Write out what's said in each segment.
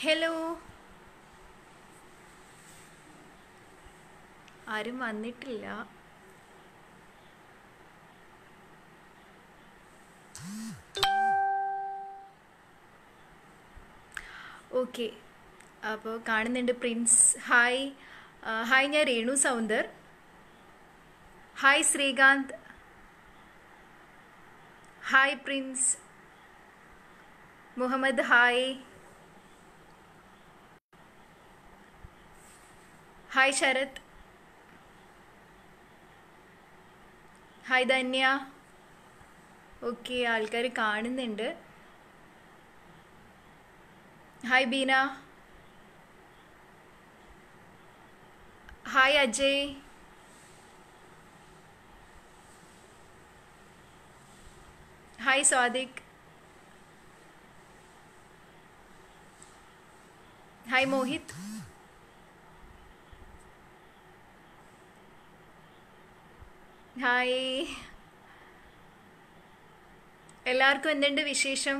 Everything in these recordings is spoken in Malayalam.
ഹലോ ആരും വന്നിട്ടില്ല ഓക്കെ അപ്പോൾ കാണുന്നുണ്ട് പ്രിൻസ് ഹായ് ആ, ഹായ് ഞാൻ Renu Soundar hi Srikanth hi Prince Muhammad hi hi Sarath hi Dhanya okay ആൾക്കാർ കാണുന്നുണ്ട് hi Beena hi Ajay hi Sadiq hi Mohit hi എല്ലാവർക്കും എന്തുണ്ട് വിശേഷം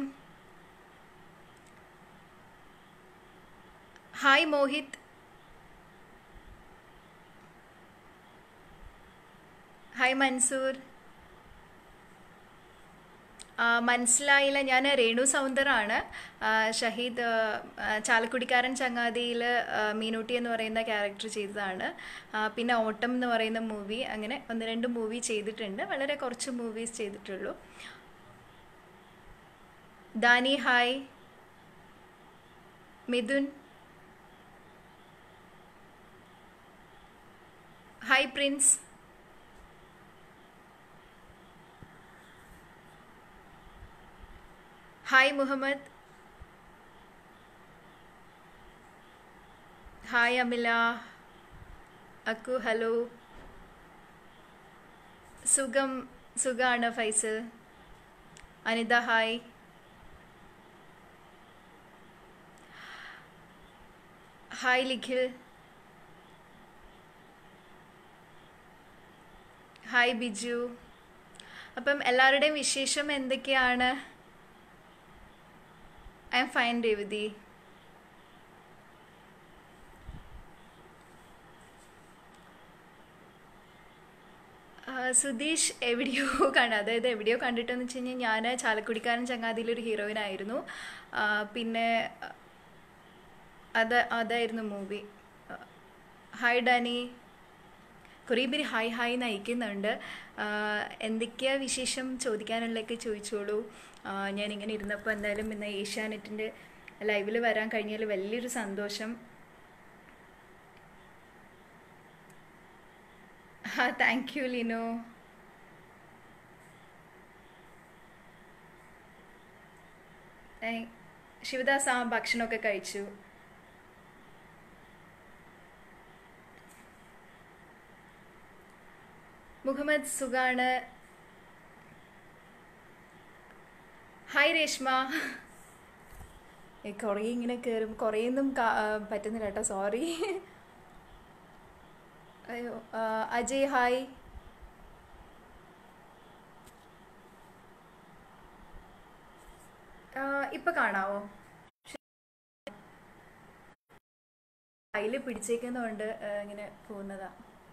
ഹായ് മോഹിത് ഹായ് മൻസൂർ ആ, മനസ്സിലായില്ല ഞാൻ രേണു സൗന്ദറാണ് ആ, ഷഹീദ് ആ, ചാലക്കുടിക്കാരൻ ചങ്ങാതിയിൽ മീനൂട്ടി എന്ന് പറയുന്ന ക്യാരക്ടർ ചെയ്തതാണ് ആ, പിന്നെ ഓട്ടം എന്ന് പറയുന്ന മൂവി അങ്ങനെ ഒന്ന് രണ്ട് മൂവി ചെയ്തിട്ടുണ്ട് വളരെ കുറച്ച് മൂവീസ് ചെയ്തിട്ടുള്ളൂ Dani hi Mithun hi Prince hi Muhammad hi Amila Akku hello സുഖം സുഖാണ് Faisal Anitha hi hi Likhil hi Biju അപ്പം എല്ലാവരുടെയും വിശേഷം എന്തൊക്കെയാണ് ഐ എം ഫൈൻ രേവതി ആ, സുധീഷ് എവിടെയോ കണ്ട അതായത് എവിടെയോ കണ്ടിട്ടെന്ന് വെച്ച് കഴിഞ്ഞാൽ ഞാൻ ചാലക്കുടിക്കാരൻ ചങ്ങാതിയിലൊരു ഹീറോയിനായിരുന്നു ആ, പിന്നെ അത് അതായിരുന്നു മൂവി ഹായ് ഡാനി കുറേ പേര് ഹായ് ഹായ് എന്ന് അയക്കുന്നുണ്ട് ആ, എന്തൊക്കെയാ വിശേഷം ചോദിക്കാനുള്ളതൊക്കെ ചോദിച്ചോളൂ ആ, ഞാനിങ്ങനെ ഇരുന്നപ്പോൾ എന്തായാലും ഇന്ന് ഏഷ്യാനെറ്റിൻ്റെ ലൈവിൽ വരാൻ കഴിഞ്ഞാൽ വലിയൊരു സന്തോഷം ആ താങ്ക് യു ലിനോ ഏയ്, ശിവദാസ് ആ ഭക്ഷണമൊക്കെ കഴിച്ചു മുഹമ്മദ് സുഖാണ് ഹായ് രേഷ്മ ഏ, കുറേ ഇങ്ങനെ കയറും കുറേയൊന്നും കാ- ആ, പറ്റുന്നില്ല കേട്ടോ സോറി അയ്യോ ആ, അജയ് ഹായ് ആ, ഇപ്പൊ കാണാവോ കയ്യിൽ പിടിച്ചേക്കുന്നതുകൊണ്ട് ആ, ഇങ്ങനെ പോകുന്നതാ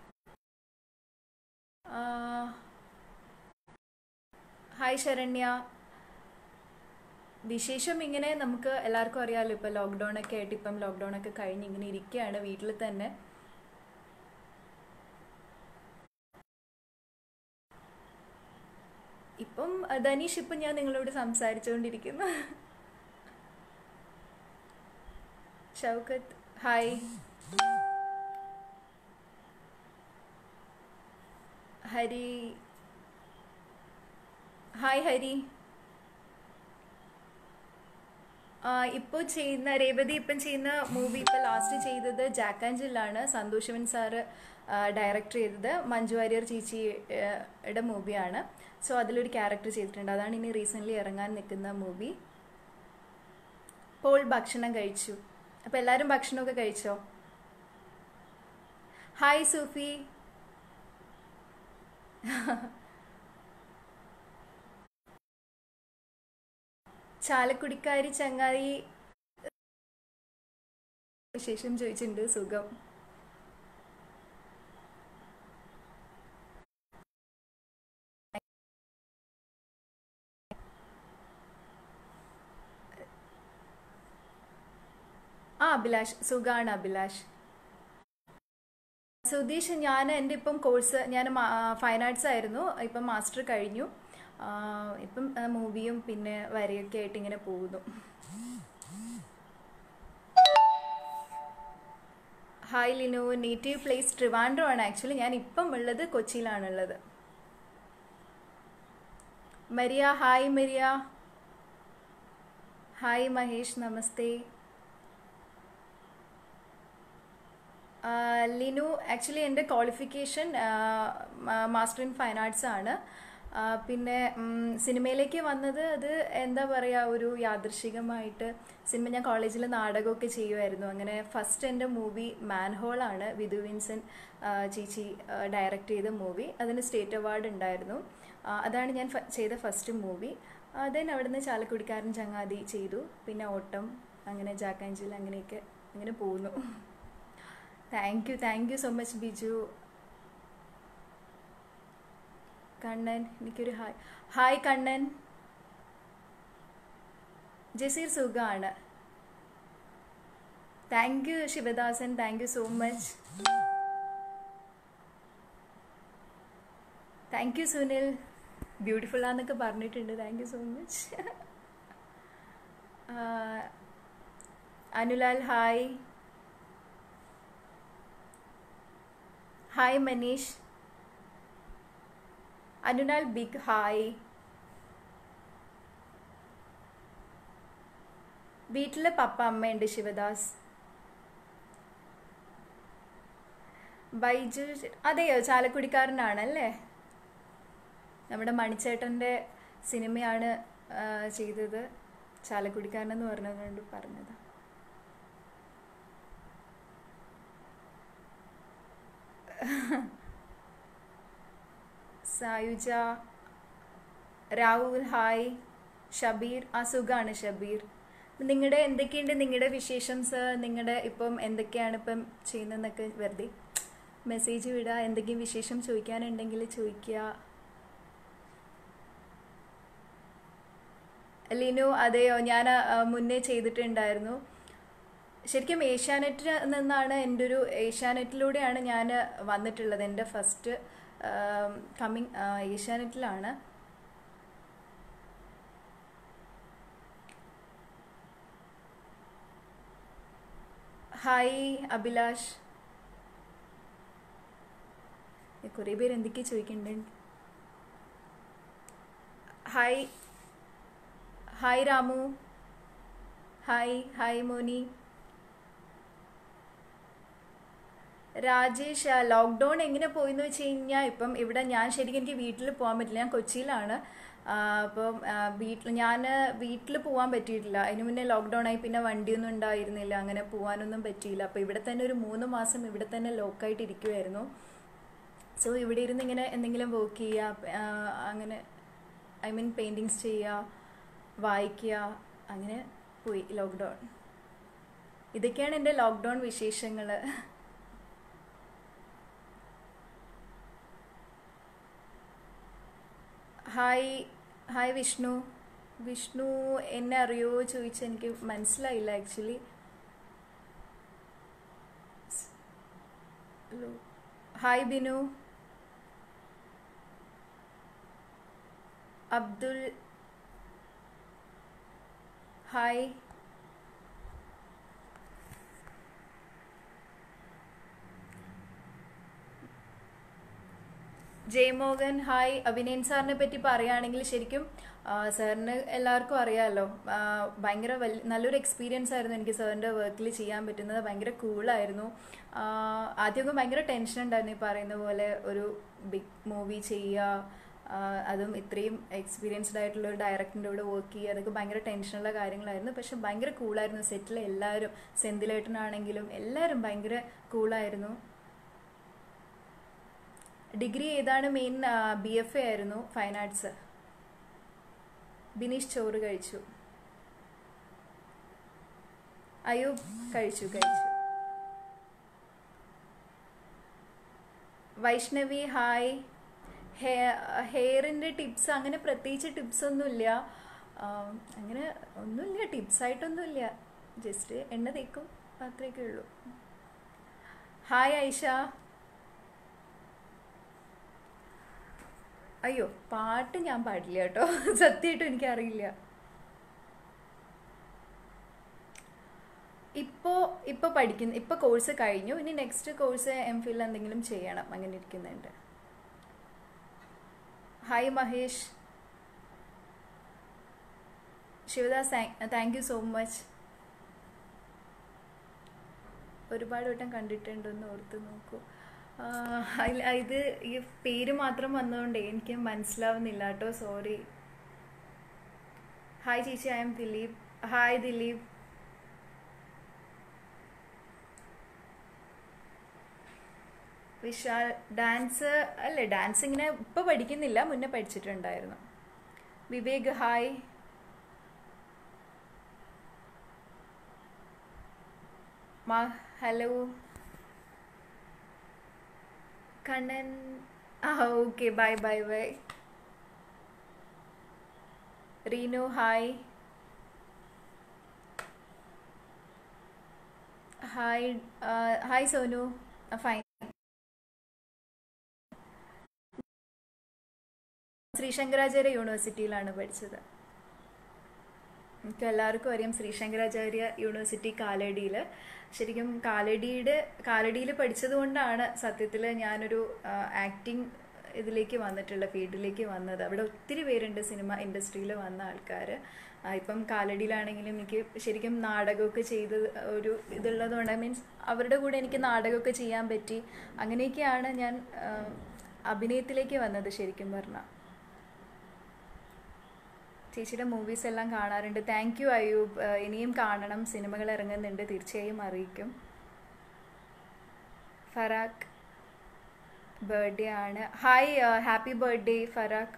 ആ, ഹായ് ശരണ്യ വിശേഷം ഇങ്ങനെ നമുക്ക് എല്ലാവർക്കും അറിയാമല്ലോ ഇപ്പം ലോക്ക്ഡൗൺ ഒക്കെ ആയിട്ട് ഇപ്പം ലോക്ക്ഡൗൺ ഒക്കെ കഴിഞ്ഞ് ഇങ്ങനെ ഇരിക്കുകയാണ് വീട്ടിൽ തന്നെ ഇപ്പം അഹ് ധനീഷ് ഇപ്പം ഞാൻ നിങ്ങളോട് സംസാരിച്ചുകൊണ്ടിരിക്കുന്നു ഷൗക്കത്ത് ഹായ് ഹരി ഹായ് ഹരി ഇപ്പോൾ ചെയ്യുന്ന രേവതി ഇപ്പം ചെയ്യുന്ന മൂവി ഇപ്പം ലാസ്റ്റ് ചെയ്തത് ജാക്ക് ആൻഡ് ജില്ലാണ് സന്തോഷവൻ സാറ് ഡയറക്ടർ ചെയ്തത് മഞ്ജു വാര്യർ ചേച്ചിയുടെ മൂവിയാണ് സോ അതിലൊരു ക്യാരക്ടർ ചെയ്തിട്ടുണ്ട് അതാണ് ഇനി റീസെൻ്റ്ലി ഇറങ്ങാൻ നിൽക്കുന്ന മൂവി പോൾ ഭക്ഷണം കഴിച്ചു അപ്പം എല്ലാവരും ഭക്ഷണമൊക്കെ കഴിച്ചോ ഹായ് സൂഫി ചാലക്കുടിക്കാരി ചങ്ങായി വിശേഷം ചോദിച്ചിട്ടുണ്ട് സുഖം ആ അഭിലാഷ് സുഖാണ് അഭിലാഷ് സുധീഷ് ഞാൻ എൻ്റെ ഇപ്പം കോഴ്സ് ഞാൻ ഫൈൻ ആർട്സ് ആയിരുന്നു ഇപ്പം മാസ്റ്റർ കഴിഞ്ഞു ആ, ഇപ്പം മൂവിയും പിന്നെ വരയൊക്കെ ആയിട്ട് ഇങ്ങനെ പോകുന്നു hi Linu native place Trivandrum ആണ് ആക്ച്വലി ഞാൻ ഇപ്പം ഉള്ളത് കൊച്ചിയിലാണുള്ളത് മരിയ ഹായ് മരിയ ഹായ് മഹേഷ് നമസ്തേ ആ, ലിനു ആക്ച്വലി എൻ്റെ qualification master in fine arts ആണ് ആ, പിന്നെ ഉം, സിനിമയിലേക്ക് വന്നത് അത് എന്താ പറയുക ഒരു യാദൃശികമായിട്ട് സിനിമ ഞാൻ കോളേജിൽ നാടകമൊക്കെ ചെയ്യുമായിരുന്നു അങ്ങനെ ഫസ്റ്റ് എൻ്റെ മൂവി മാൻഹോൾ ആണ് വിധു വിൻസൻ ആ, ചേച്ചി ഡയറക്റ്റ് ചെയ്ത മൂവി അതിന് സ്റ്റേറ്റ് അവാർഡ് ഉണ്ടായിരുന്നു ആ, അതാണ് ഞാൻ ഫ- ചെയ്ത ഫസ്റ്റ് മൂവി ദെൻ അവിടുന്ന് ചാലക്കുടിക്കാരൻ ചങ്ങാതി ചെയ്തു പിന്നെ ഓട്ടം അങ്ങനെ ജാക്കാഞ്ചിൽ അങ്ങനെയൊക്കെ അങ്ങനെ പോകുന്നു thank you thank you so much Biju Kannan എനിക്കൊരു ഹായ് ഹായ് കണ്ണൻ ജസീർ സുഖാണ് thank you Sivadasan thank you so much thank you Sunil beautiful ആന്നൊക്കെ പറഞ്ഞിട്ടുണ്ട് thank you so much Anulal hi hi Maneesh Anunal big hi വീട്ടില് പപ്പ അമ്മയുണ്ട് ശിവദാസ് ബൈജു അതെയോ ചാലക്കുടിക്കാരനാണല്ലേ നമ്മുടെ മണിച്ചേട്ടൻ്റെ സിനിമയാണ് ആ, ചെയ്തത് ചാലക്കുടിക്കാരനെന്ന് പറഞ്ഞതുകൊണ്ട് പറഞ്ഞത് സായുജ രാഹുൽ ഹായ് ഷബീർ ആ സുഖാണ് ഷബീർ നിങ്ങളുടെ എന്തൊക്കെയുണ്ട് നിങ്ങളുടെ വിശേഷംസ് നിങ്ങളുടെ ഇപ്പം എന്തൊക്കെയാണ് ഇപ്പം ചെയ്യുന്നതെന്നൊക്കെ വെറുതെ മെസ്സേജ് വിടുക എന്തെങ്കിലും വിശേഷം ചോദിക്കാനുണ്ടെങ്കിൽ ചോദിക്കുക ലിനു അതെയോ ഞാൻ ആ, മുന്നേ ചെയ്തിട്ടുണ്ടായിരുന്നു ശരിക്കും ഏഷ്യാനെറ്റിൽ നിന്നാണ് എൻ്റെ ഒരു ഏഷ്യാനെറ്റിലൂടെയാണ് ഞാൻ വന്നിട്ടുള്ളത് എൻ്റെ ഫസ്റ്റ് കമ്മിങ് ഏഷ്യാനെറ്റിലാണ് ഹായ് അഭിലാഷ് കുറേ പേര് എന്തൊക്കെയാ ചോദിക്കുന്നുണ്ട് hi hi Ramu hi hi Moni Rajesh lockdown എങ്ങനെ പോയിന്ന് വെച്ച് കഴിഞ്ഞാൽ ഇപ്പം ഇവിടെ ഞാൻ ശരിക്കും എനിക്ക് വീട്ടിൽ പോകാൻ പറ്റില്ല ഞാൻ കൊച്ചിയിലാണ് ആ, അപ്പം വീട്ടിൽ ഞാൻ വീട്ടിൽ പോകാൻ പറ്റിയിട്ടില്ല അതിന് മുന്നേ ലോക്ക്ഡൗൺ ആയി പിന്നെ വണ്ടിയൊന്നും ഉണ്ടായിരുന്നില്ല അങ്ങനെ പോകാനൊന്നും പറ്റിയില്ല അപ്പോൾ ഇവിടെ തന്നെ ഒരു മൂന്ന് മാസം ഇവിടെ തന്നെ ലോക്കായിട്ട് ഇരിക്കുമായിരുന്നു സോ ഇവിടെ ഇരുന്ന് ഇങ്ങനെ എന്തെങ്കിലും വർക്ക് ചെയ്യുക ആ, അങ്ങനെ ഐ മീൻ പെയിൻറ്റിങ്സ് ചെയ്യുക വായിക്കുക അങ്ങനെ പോയി ലോക്ക്ഡൗൺ ഇതൊക്കെയാണ് എൻ്റെ ലോക്ക്ഡൗൺ വിശേഷങ്ങൾ ഹായ് ഹായ് വിഷ്ണു വിഷ്ണു എന്നെ അറിയോ ചോദിച്ചാൽ എനിക്ക് മനസ്സിലായില്ല actually hi Binu Abdul hi Jayamohan hi Abhinayan സാറിനെ പറ്റി പറയുകയാണെങ്കിൽ ശരിക്കും ആ, സാറിന് എല്ലാവർക്കും അറിയാമല്ലോ ആ, ഭയങ്കര വലിയ നല്ലൊരു എക്സ്പീരിയൻസ് ആയിരുന്നു എനിക്ക് സാറിൻ്റെ വർക്കിൽ ചെയ്യാൻ പറ്റുന്നത് ഭയങ്കര കൂളായിരുന്നു ആദ്യമൊക്കെ ഭയങ്കര ടെൻഷൻ ഉണ്ടായിരുന്നു ഈ പറയുന്ന പോലെ ഒരു ബിഗ് മൂവി ചെയ്യുക ആ, അതും ഇത്രയും എക്സ്പീരിയൻസ്ഡ് ആയിട്ടുള്ള ഒരു ഡയറക്ടറിൻ്റെ കൂടെ വർക്ക് ചെയ്യുക അതൊക്കെ ഭയങ്കര ടെൻഷനുള്ള കാര്യങ്ങളായിരുന്നു പക്ഷെ ഭയങ്കര കൂളായിരുന്നു സെറ്റിലെ എല്ലാവരും സെന്തിലേട്ടനാണെങ്കിലും എല്ലാവരും ഭയങ്കര കൂളായിരുന്നു ഡിഗ്രി ഏതാണ് മെയിൻ ബി എഫ് എ ആയിരുന്നു ഫൈൻ ആർട്സ് ബിനീഷ് ചോറ് കഴിച്ചു അയ്യോ കഴിച്ചു കഴിച്ചു വൈഷ്ണവി ഹായ് ഹെയറിൻ്റെ ടിപ്സ് അങ്ങനെ പ്രത്യേകിച്ച് ടിപ്സ് ഒന്നുമില്ല ആം, അങ്ങനെ ഒന്നുമില്ല ടിപ്സായിട്ടൊന്നുമില്ല ജസ്റ്റ് എണ്ണ തേക്കും അത്രയൊക്കെ ഉള്ളൂ ഹായ് ഐഷ അയ്യോ പാട്ട് ഞാൻ പാടില്ല കേട്ടോ സത്യമായിട്ടും എനിക്കറിയില്ല ഇപ്പോൾ ഇപ്പോൾ പഠിക്കുന്ന ഇപ്പോൾ കോഴ്സ് കഴിഞ്ഞു ഇനി നെക്സ്റ്റ് കോഴ്സ് എം ഫിൽ എന്തെങ്കിലും ചെയ്യണം അങ്ങനെ ഇരിക്കുന്നുണ്ട് hi Mahesh Sivadas thank you so much ഒരുപാട് വട്ടം കണ്ടിട്ടുണ്ടെന്ന് ഓർത്ത് നോക്കൂ ആ, അല്ല, ഇത് ഈ പേര് മാത്രം വന്നതുകൊണ്ടേ എനിക്ക് മനസ്സിലാവുന്നില്ല കേട്ടോ സോറി ഹായ് ചേച്ചി I'm Dileep hi Dileep Vishal dance അല്ലേ ഡാൻസ് ഇങ്ങനെ ഇപ്പൊ പഠിക്കുന്നില്ല മുന്നേ പഠിച്ചിട്ടുണ്ടായിരുന്നു വിവേക് ഹായ് മാ ഹലോ കണ്ണൻ ആ okay bye bye bye Reenu hi hi hi Sonu fine Sree Sankaracharya യൂണിവേഴ്സിറ്റിയിലാണ് പഠിച്ചത് നമുക്ക് എല്ലാവർക്കും അറിയാം ശ്രീശങ്കരാചാര്യ യൂണിവേഴ്സിറ്റി കാലടിയിൽ ശരിക്കും കാലടിയുടെ കാലടിയിൽ പഠിച്ചത് കൊണ്ടാണ് സത്യത്തിൽ ഞാനൊരു ആക്ടിങ് ഇതിലേക്ക് വന്നിട്ടുള്ള ഫീൽഡിലേക്ക് വന്നത് അവിടെ ഒത്തിരി പേരുണ്ട് സിനിമ ഇൻഡസ്ട്രിയിൽ വന്ന ആൾക്കാർ ഇപ്പം കാലടിയിലാണെങ്കിലും എനിക്ക് ശരിക്കും നാടകമൊക്കെ ചെയ്ത് ഒരു ഇതുള്ളതുകൊണ്ട് മീൻസ് അവരുടെ കൂടെ എനിക്ക് നാടകമൊക്കെ ചെയ്യാൻ പറ്റി അങ്ങനെയൊക്കെയാണ് ഞാൻ ആ, അഭിനയത്തിലേക്ക് വന്നത് ശരിക്കും പറഞ്ഞാൽ ചേച്ചിയുടെ മൂവീസ് എല്ലാം കാണാറുണ്ട് താങ്ക് യു അയ്യൂബ് ഏഹ് ഇനിയും കാണണം സിനിമകൾ ഇറങ്ങുന്നുണ്ട് തീർച്ചയായും അറിയിക്കും ഫറാഖ് ബർത്ത്ഡേ ആണ് hi happy birthday Farooq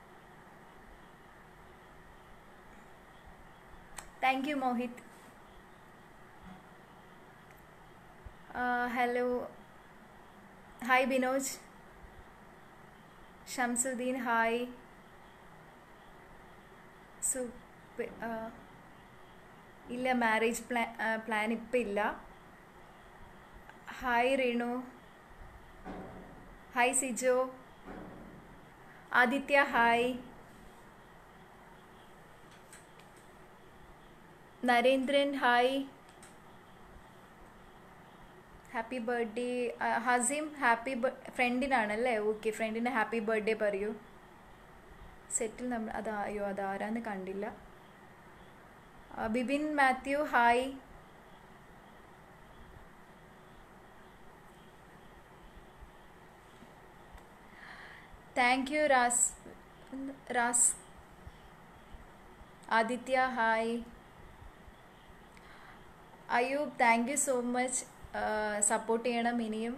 thank you Mohit hello hi Binoj Shamsuddin hi soup ഇല്ല മാരേജ് പ്ലാൻ പ്ലാൻ ഇപ്പം ഇല്ല hi Reenu hi Sijo Aditya hi Narendran hi happy birthday Haseem happy ഫ്രണ്ടിനാണല്ലേ ഓക്കെ ഫ്രണ്ടിന് ഹാപ്പി ബർത്ത്ഡേ പറയൂ സെറ്റിൽ നമ്മൾ അത് അയ്യോ അതാരാന്ന് കണ്ടില്ല ആ, Bibin Mathew hi thank you Raz Raz Aditya hi Ayyub thank you so much support ചെയ്യണം ഇനിയും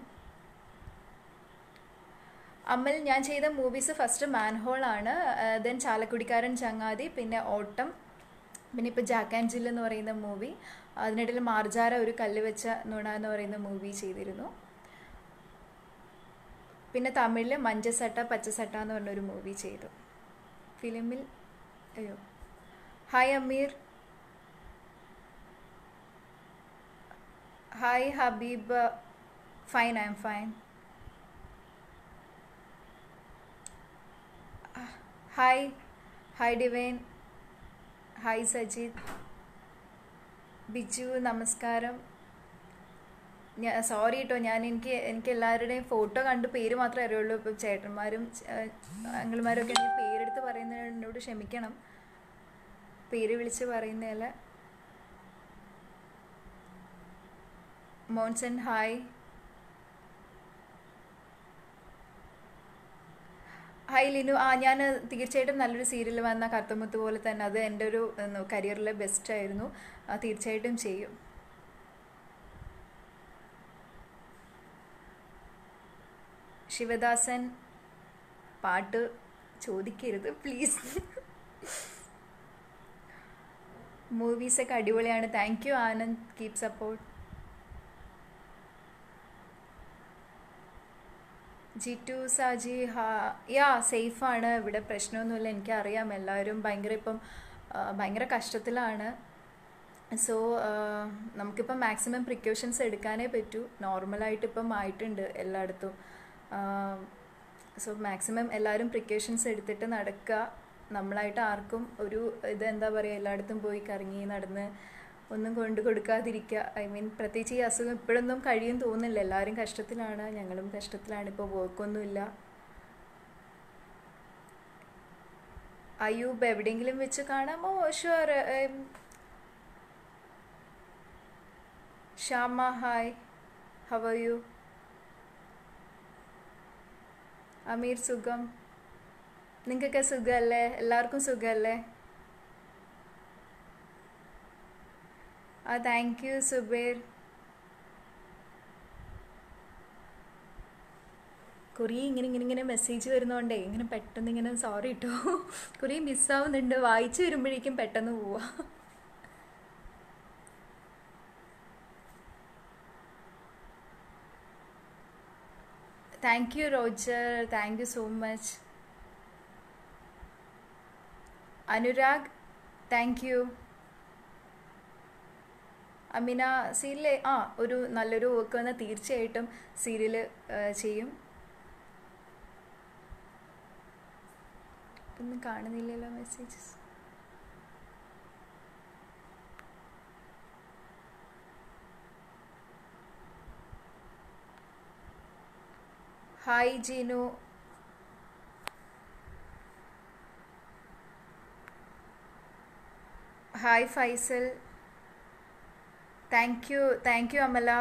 അമൽ ഞാൻ ചെയ്ത മൂവീസ് ഫസ്റ്റ് മാൻഹോൾ ആണ് ദെൻ ചാലക്കുടിക്കാരൻ ചങ്ങാതി പിന്നെ ഓട്ടം പിന്നെ ഇപ്പോൾ ജാക്ക് ആൻഡ് ജിൽ എന്ന് പറയുന്ന മൂവി അതിനിടയിൽ മാർജാര ഒരു കല്ല് വെച്ച നുണ എന്ന് പറയുന്ന മൂവി ചെയ്തിരുന്നു പിന്നെ തമിഴിൽ മഞ്ചസട്ട പച്ചസട്ട എന്ന് പറഞ്ഞൊരു മൂവി ചെയ്തു ഫിലിമിൽ അയ്യോ hi Aamir hi Habeeb fine I'm fine hi hi Divine hi Sajith Biju നമസ്കാരം ഞാൻ സോറി കേട്ടോ ഞാൻ എനിക്ക് എനിക്ക് എല്ലാവരുടെയും ഫോട്ടോ കണ്ട് പേര് മാത്രമേ അറിയുള്ളൂ ഇപ്പം ചേട്ടന്മാരും അങ്കിൾമാരും ഒക്കെ എനിക്ക് പേരെടുത്ത് പറയുന്നതിന് എന്നോട് ക്ഷമിക്കണം പേര് വിളിച്ച് പറയുന്നതല്ല മോൻസൺ ഹായ് ഹായ് ലിനു ആ ഞാൻ തീർച്ചയായിട്ടും നല്ലൊരു സീരിയൽ വന്ന കറുത്തമുത്ത് പോലെ തന്നെ അത് എൻ്റെ ഒരു കരിയറിലെ ബെസ്റ്റ് ആയിരുന്നു ആ, തീർച്ചയായിട്ടും ചെയ്യും ശിവദാസൻ പാട്ട് ചോദിക്കരുത് പ്ലീസ് മൂവീസൊക്കെ അടിപൊളിയാണ് thank you Anand keep support Jittu Saji ഹാ യാ സേഫാണ് ഇവിടെ പ്രശ്നമൊന്നുമില്ല എനിക്കറിയാം എല്ലാവരും ഭയങ്കര ഇപ്പം ആ, ഭയങ്കര കഷ്ടത്തിലാണ് സോ നമുക്കിപ്പം മാക്സിമം പ്രിക്കോഷൻസ് എടുക്കാനേ പറ്റൂ നോർമലായിട്ട് ഇപ്പം ആയിട്ടുണ്ട് എല്ലായിടത്തും സോ മാക്സിമം എല്ലാവരും പ്രിക്കോഷൻസ് എടുത്തിട്ട് നടക്കുക നമ്മളായിട്ട് ആർക്കും ഒരു ഇത് എന്താ പറയുക എല്ലായിടത്തും പോയി കറങ്ങി നടന്ന് ഒന്നും കൊണ്ടു കൊടുക്കാതിരിക്കുക ഐ മീൻ പ്രത്യേകിച്ച് ഈ അസുഖം ഇപ്പോഴൊന്നും കഴിയും തോന്നുന്നില്ല എല്ലാവരും കഷ്ടത്തിലാണ് ഞങ്ങളും കഷ്ടത്തിലാണ് ഇപ്പോൾ വർക്കൊന്നുമില്ല അയ്യൂബ് എവിടെയെങ്കിലും വെച്ച് കാണാമോ sure Shama hi how you Aamir സുഖം നിങ്ങൾക്കൊക്കെ സുഖമല്ലേ എല്ലാവർക്കും സുഖമല്ലേ ആ താങ്ക് യു സുബേർ കുറേ ഇങ്ങനെ ഇങ്ങനെ ഇങ്ങനെ മെസ്സേജ് വരുന്നതുകൊണ്ടേ ഇങ്ങനെ പെട്ടെന്ന് ഇങ്ങനെ സോറി കേട്ടോ കുറേ മിസ്സാവുന്നുണ്ട് വായിച്ചു വരുമ്പോഴേക്കും പെട്ടെന്ന് പോവാ thank you Roger thank you so much Anurag thank you Amina serial ആ ഒരു നല്ലൊരു വർക്ക് വന്നാൽ തീർച്ചയായിട്ടും സീരിയൽ ചെയ്യും ഒന്നും കാണുന്നില്ലല്ലോ messages hi Jeenu hi Faisal thank you thank you Amala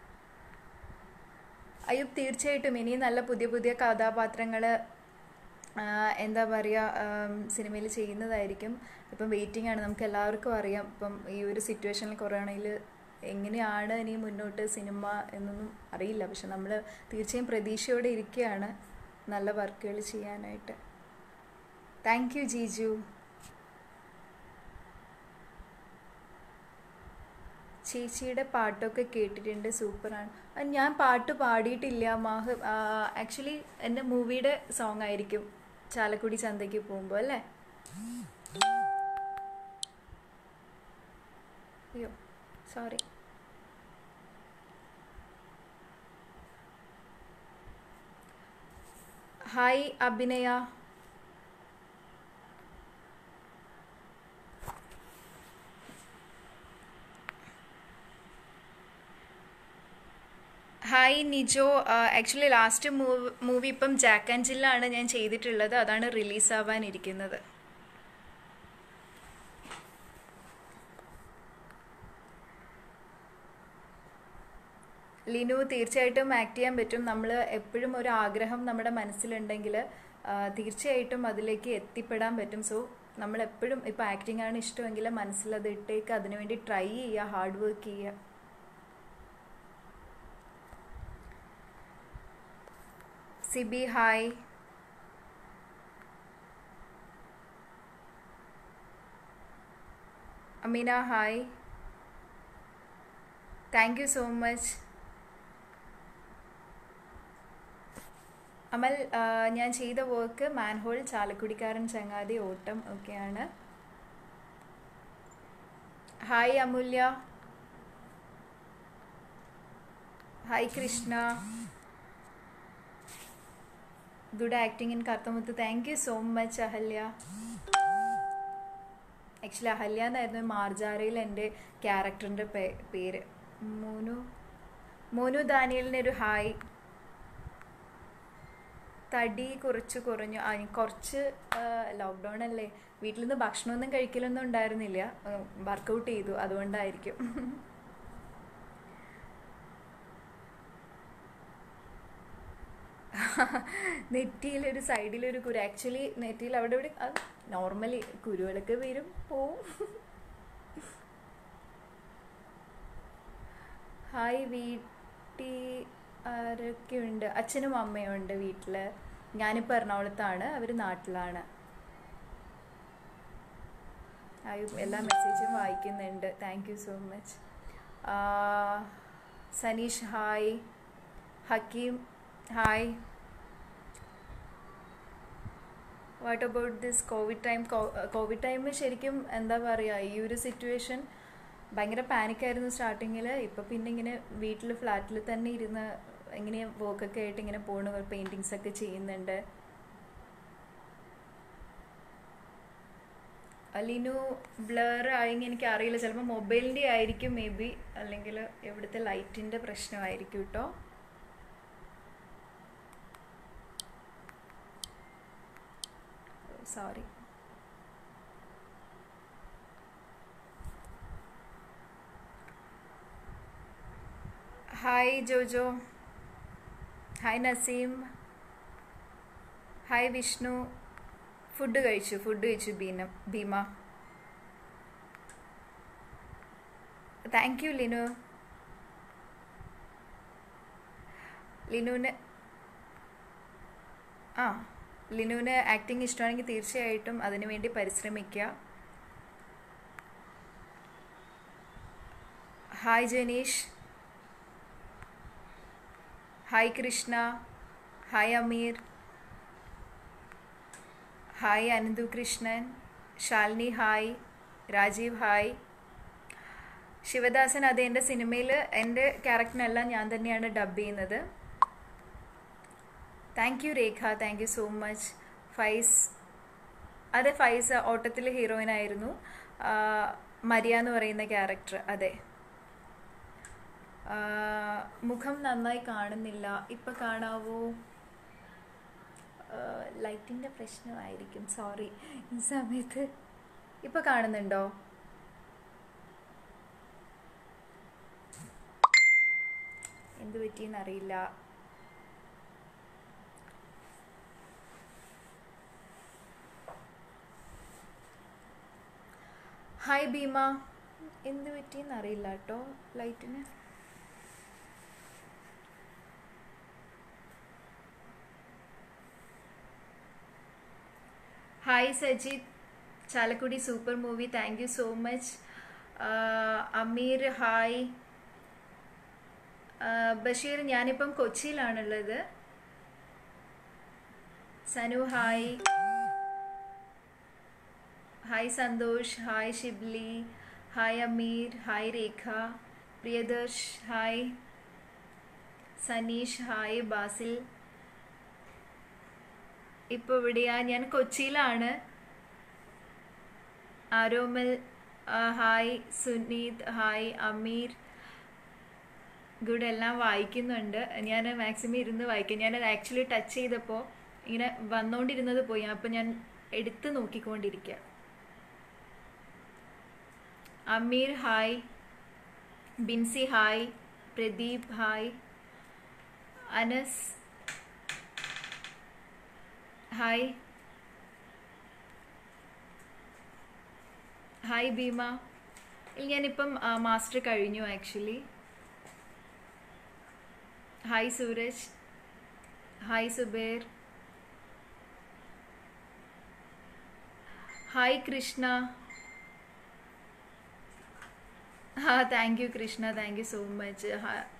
Ayyub തീർച്ചയായിട്ടും ഇനി നല്ല പുതിയ പുതിയ കഥാപാത്രങ്ങൾ എന്താ പറയുക സിനിമയിൽ ചെയ്യുന്നതായിരിക്കും ഇപ്പം വെയിറ്റിംഗ് ആണ് നമുക്ക് എല്ലാവർക്കും അറിയാം ഇപ്പം ഈ ഒരു സിറ്റുവേഷനിൽ കൊറോണയിൽ എങ്ങനെയാണ് ഇനി മുന്നോട്ട് സിനിമ എന്നൊന്നും അറിയില്ല പക്ഷെ നമ്മൾ തീർച്ചയായും പ്രതീക്ഷയോടെ ഇരിക്കുകയാണ് നല്ല വർക്കുകൾ ചെയ്യാനായിട്ട് താങ്ക് യു ജീജു ചേച്ചിയുടെ പാട്ടൊക്കെ കേട്ടിട്ടുണ്ട് സൂപ്പറാണ് ആ, ഞാൻ പാട്ട് പാടിയിട്ടില്ല മാഹ് ആക്ച്വലി എൻ്റെ മൂവിയുടെ സോങ് ആയിരിക്കും ചാലക്കുടി ചന്തയ്ക്ക് പോകുമ്പോൾ അല്ലേ അയ്യോ sorry hi Abhinaya hi Nijo actually last move movie ഇപ്പം ജാക്ക് ആൻഡ് ജില്ലാണ് ഞാൻ ചെയ്തിട്ടുള്ളത് അതാണ് റിലീസ് ആവാനിരിക്കുന്നത് ലിനു തീർച്ചയായിട്ടും ആക്ട് ചെയ്യാൻ പറ്റും നമ്മൾ എപ്പോഴും ഒരു ആഗ്രഹം നമ്മുടെ മനസ്സിലുണ്ടെങ്കിൽ ആ, തീർച്ചയായിട്ടും അതിലേക്ക് എത്തിപ്പെടാൻ പറ്റും സോ നമ്മൾ എപ്പോഴും ഇപ്പോൾ ആക്ടിംഗ് ആണ് ഇഷ്ടമെങ്കിൽ മനസ്സിലത് ഇട്ടേക്ക് അതിനുവേണ്ടി ട്രൈ ചെയ്യുക ഹാർഡ് വർക്ക് ചെയ്യുക Sibi hi Ameena hi thank you so much Amal ആ, ഞാൻ ചെയ്ത വർക്ക് മാൻഹോൾ ചാലക്കുടിക്കാരൻ ചങ്ങാതി ഓട്ടം ഒക്കെയാണ് hi Amulya hi Krishna good acting in കർത്തമുത്ത് thank you so much Ahalya actually Ahalya എന്നായിരുന്നു മാർജാരയിൽ എൻ്റെ ക്യാരക്ടറിൻ്റെ പേര് മോനു മോനു ദാനിയലിന് ഒരു ഹായ് തടി കുറച്ച് കുറഞ്ഞു ആ കുറച്ച് ലോക്ക്ഡൗൺ അല്ലേ വീട്ടിൽ നിന്ന് ഭക്ഷണമൊന്നും കഴിക്കലൊന്നും ഉണ്ടായിരുന്നില്ല വർക്കൗട്ട് ചെയ്തു അതുകൊണ്ടായിരിക്കും നെറ്റിയിൽ ഒരു സൈഡിൽ ഒരു കുരു ആക്ച്വലി നെറ്റിയിൽ അവിടെ ഇവിടെ നോർമലി കുരുകളൊക്കെ വരും പോവും ഹായ് വീട്ടിൽ ആരൊക്കെ ഉണ്ട് അച്ഛനും അമ്മയും ഉണ്ട് വീട്ടിൽ ഞാനിപ്പോൾ എറണാകുളത്താണ് അവർ നാട്ടിലാണ് ഹായ് എല്ലാ മെസ്സേജും വായിക്കുന്നുണ്ട് thank you so much Saneesh hi Hakeem hi what about this covid time covid time ശരിക്കും എന്താ പറയുക ഈ ഒരു സിറ്റുവേഷൻ ഭയങ്കര പാനിക്കായിരുന്നു സ്റ്റാർട്ടിങ്ങിൽ ഇപ്പം പിന്നെ ഇങ്ങനെ വീട്ടിൽ ഫ്ലാറ്റിൽ തന്നെ ഇരുന്ന് ഇങ്ങനെ വർക്കൊക്കെ ആയിട്ട് ഇങ്ങനെ പോണു പെയിൻറ്റിങ്സ് ഒക്കെ ചെയ്യുന്നുണ്ട് ലിനു ബ്ലർ ആയെങ്കിൽ എനിക്ക് അറിയില്ല ചിലപ്പോൾ മൊബൈലിൻ്റെ ആയിരിക്കും മേ ബി അല്ലെങ്കിൽ എവിടുത്തെ ലൈറ്റിൻ്റെ പ്രശ്നമായിരിക്കും കേട്ടോ sorry hi Jojo hi Naseem hi Vishnu food കഴിച്ചു ഫുഡ് കഴിച്ചു ബീന ഭീമ താങ്ക് യു ലിനു ലിനുവിന് ആ ലിനുവിന് ആക്ടിങ് ഇഷ്ടമാണെങ്കിൽ തീർച്ചയായിട്ടും അതിനുവേണ്ടി പരിശ്രമിക്കുക hi Janeesh hi Krishna hi Aamir hi Ananthu Krishnan Shalini hi Rajeev hi Sivadasan അത് എൻ്റെ സിനിമയിൽ എൻ്റെ ക്യാരക്ടറിനെല്ലാം ഞാൻ തന്നെയാണ് ഡബ് ചെയ്യുന്നത് thank you Rekha thank you so much Faiz അതെ ഫൈസ് ഓട്ടത്തിൽ ഹീറോയിൻ ആയിരുന്നു മരിയ എന്ന് പറയുന്ന ക്യാരക്ടർ അതെ മുഖം നന്നായി കാണുന്നില്ല ഇപ്പം കാണാവോ ലൈറ്റിൻ്റെ പ്രശ്നമായിരിക്കും സോറി ഈ സമയത്ത് ഇപ്പം കാണുന്നുണ്ടോ എന്ത് പറ്റിയെന്നറിയില്ല ഹായ് ഭീമ എന്ത് പറ്റിയെന്നറിയില്ല കേട്ടോ ലൈറ്റിന് hi Sajith Chalakudy super movie thank you so much Aamir hi Basheer ഞാനിപ്പം കൊച്ചിയിലാണുള്ളത് Sanu hi hi Santhosh hi Shibli hi Aamir hi Rekha Priyadarsh hi Saneesh hi Basil ഇപ്പോൾ ഇവിടെയാ ഞാൻ കൊച്ചിയിലാണ് Aromal hi Suneeth hi Aamir good എല്ലാം വായിക്കുന്നുണ്ട് ഞാൻ മാക്സിമം ഇരുന്ന് വായിക്കും ഞാൻ ആക്ച്വലി ടച്ച് ചെയ്തപ്പോൾ ഇങ്ങനെ വന്നുകൊണ്ടിരുന്നത് പോയി അപ്പം ഞാൻ എടുത്ത് നോക്കിക്കൊണ്ടിരിക്കുക Ameer hi Binsi hi Pradeep hi Anas hi hi Bheema ഞാനിപ്പം മാസ്റ്റർ കഴിഞ്ഞു actually hi Sooraj hi Zubair hi Krishna ഹാ thank you Krishna thank you so much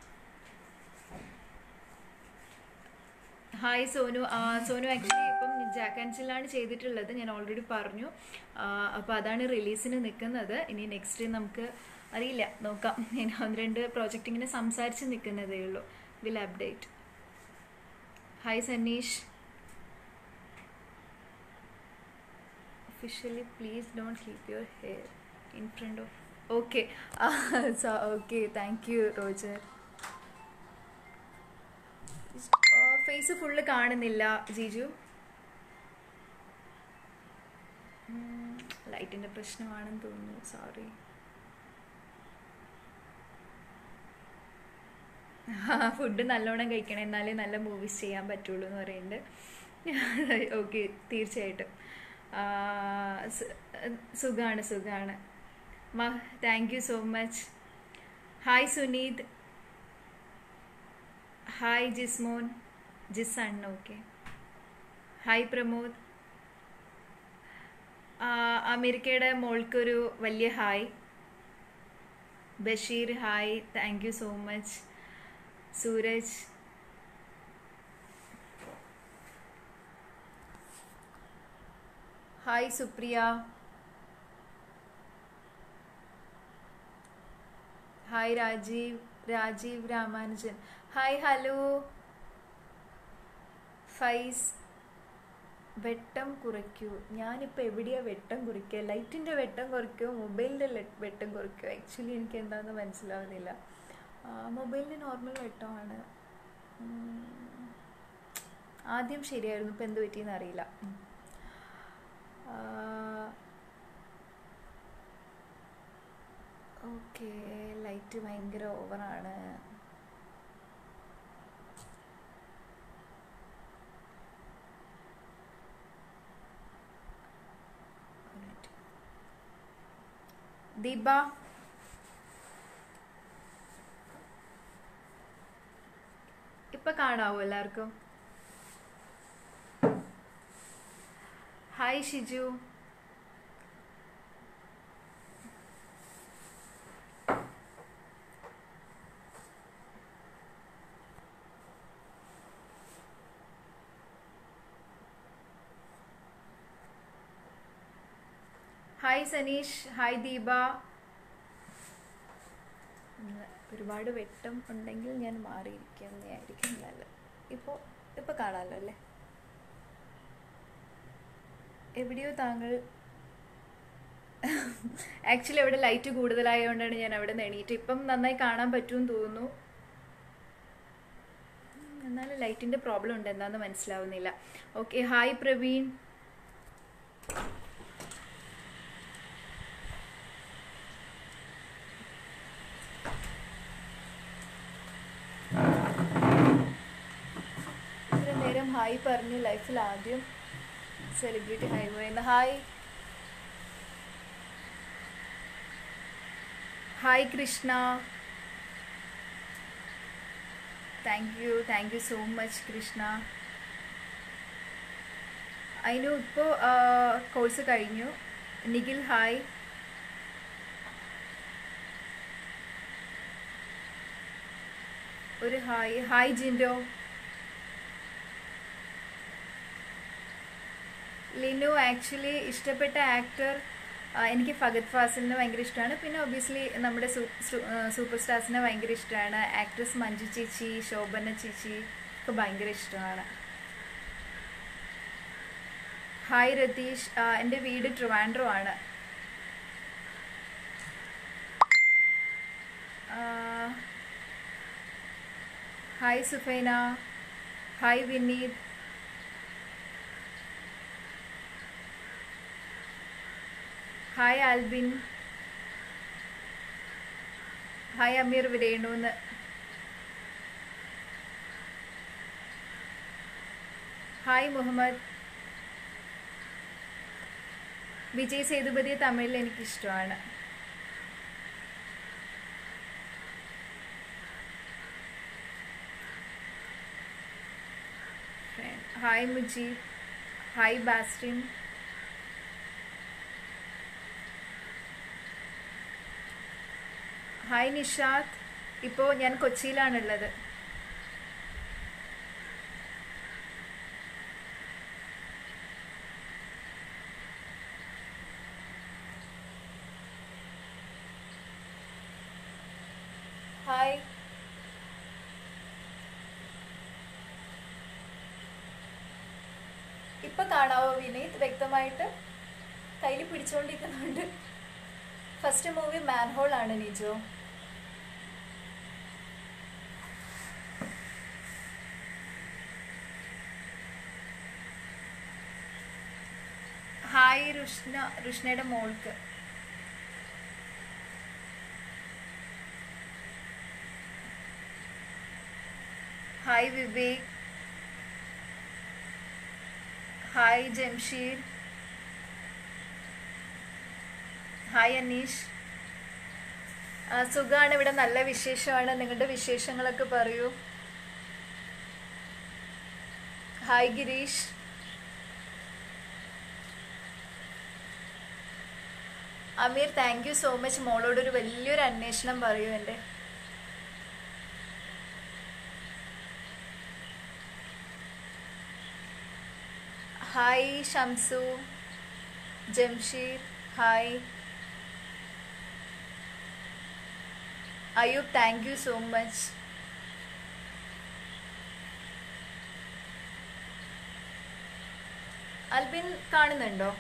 hi Sonu Sonu actually ഇപ്പം ജാക്ക് ആൻഡ് ചില്ലാണ് ചെയ്തിട്ടുള്ളത് ഞാൻ ഓൾറെഡി പറഞ്ഞു അപ്പോൾ അതാണ് റിലീസിന് നിൽക്കുന്നത് ഇനി നെക്സ്റ്റ് നമുക്ക് അറിയില്ല നോക്കാം ഞാൻ ഒന്ന് രണ്ട് പ്രോജക്റ്റ് ഇങ്ങനെ സംസാരിച്ച് നിൽക്കുന്നതേ ഉള്ളൂ will update hi Saneesh officially please don't keep your hair in front of okay okay thank you Roger face full കാണുന്നില്ല ജീജു ലൈറ്റിൻ്റെ പ്രശ്നമാണെന്ന് തോന്നുന്നു സോറി ഫുഡ് നല്ലോണം കഴിക്കണം എന്നാലേ നല്ല മൂവീസ് ചെയ്യാൻ പറ്റുള്ളൂ എന്ന് പറയുന്നുണ്ട് ഓക്കെ തീർച്ചയായിട്ടും സുഖമാണ് സുഖമാണ് മ thank you so much hi Suneeth hi Jismon Jison okay hi Pramod അമേരിക്കയുടെ മോൾക്കൊരു വലിയ hi Basheer hi thank you so much Sooraj hi Supriya hi Rajeev Rajeev Ramanujan hi hello face വെട്ടം കുറയ്ക്കൂ ഞാനിപ്പോൾ എവിടെയാണ് വെട്ടം കുറയ്ക്കുക ലൈറ്റിൻ്റെ വെട്ടം കുറയ്ക്കുമോ മൊബൈലിൻ്റെ വെട്ടം കുറയ്ക്കുമോ ആക്ച്വലി എനിക്ക് എന്താണെന്ന് മനസ്സിലാവുന്നില്ല മൊബൈലിൻ്റെ നോർമൽ വെട്ടമാണ് ഉം. ആദ്യം ശരിയായിരുന്നു ഇപ്പം എന്ത് പറ്റിയെന്ന് അറിയില്ല ഉം. ഓക്കെ ലൈറ്റ് ഭയങ്കര ഓവറാണ് ദീപ ഇപ്പൊ കാണാവോ എല്ലാവർക്കും hi Shiju hi Saneesh hi Deepa ഉം, ഒരുപാട് വെട്ടം ഉണ്ടെങ്കിൽ ഞാൻ മാറിയിരിക്കുന്നതായിരിക്കും നല്ലത് ഇപ്പോൾ ഇപ്പോൾ കാണാമല്ലോ അല്ലേ എവിടെയോ താങ്കൾ ആക്ച്വലി അവിടെ ലൈറ്റ് കൂടുതലായതുകൊണ്ടാണ് ഞാൻ അവിടെ നിന്ന് എണീറ്റ് ഇപ്പം നന്നായി കാണാൻ പറ്റുമെന്ന് തോന്നുന്നു ഉം, എന്നാലും ലൈറ്റിൻ്റെ പ്രോബ്ലം ഉണ്ട് എന്താണെന്ന് മനസ്സിലാവുന്നില്ല ഓക്കെ ഹായ് പ്രവീൺ ഇത്ര നേരം ഹായ് പറഞ്ഞു ലൈഫിൽ ആദ്യം സെലിബ്രിറ്റി ഹായ് പറയുന്ന hi hi Krishna thank you thank you so much Krishna അതിനു ഇപ്പോൾ കോഴ്സ് കഴിഞ്ഞു നിഖിൽ ഹായ് ഒരു hi hi Jindo Linu actually ഇഷ്ടപ്പെട്ട ആക്ടർ എനിക്ക് ഫഗത് ഫാസിലിനെ ഭയങ്കര ഇഷ്ടമാണ് പിന്നെ ഒബിയസ്ലി നമ്മുടെ സൂപ്പർ സ്റ്റാർസിനെ ഭയങ്കര ഇഷ്ടമാണ് ആക്ട്രസ് മഞ്ജു ചേച്ചി ശോഭന ചേച്ചി ഒക്കെ ഭയങ്കര ഇഷ്ടമാണ് ഹായ് രതീഷ് ആ, എൻ്റെ വീട് ട്രിവാൻഡ്രോ ആണ് ആ, hi Sufaina hi Vineeth hi Albin hi Ameer രേണുന്ന് ഹായ് മുഹമ്മദ് വിജയ് സേതുപതിയെ തമിഴിൽ എനിക്കിഷ്ടമാണ് hi Mujeeb hi Bastin hi Nishad ഇപ്പോൾ ഞാൻ കൊച്ചിയിലാണുള്ളത് ഹായ് ഇപ്പൊ കാണാവോ വിനീത് വ്യക്തമായിട്ട് കയ്യിൽ പിടിച്ചുകൊണ്ടിരിക്കുന്നുണ്ട് ഫസ്റ്റ് മൂവി മാൻഹോൾ ആണ് നിജോ ഹായ് റുഷ്ന റുഷ്നയുടെ മോൾക്ക് hi Vivek hi Jamsheer hi Aneesh ആ, സുഖാണ് ഇവിടെ നല്ല വിശേഷമാണ് നിങ്ങളുടെ വിശേഷങ്ങളൊക്കെ പറയൂ hi Girish Ameer thank you so much മോളോട് ഒരു വലിയൊരു അന്വേഷണം പറയൂ എൻ്റെ hi Shamsu Jamsheer hi Ayyub thank you so much Albin കാണുന്നുണ്ടോ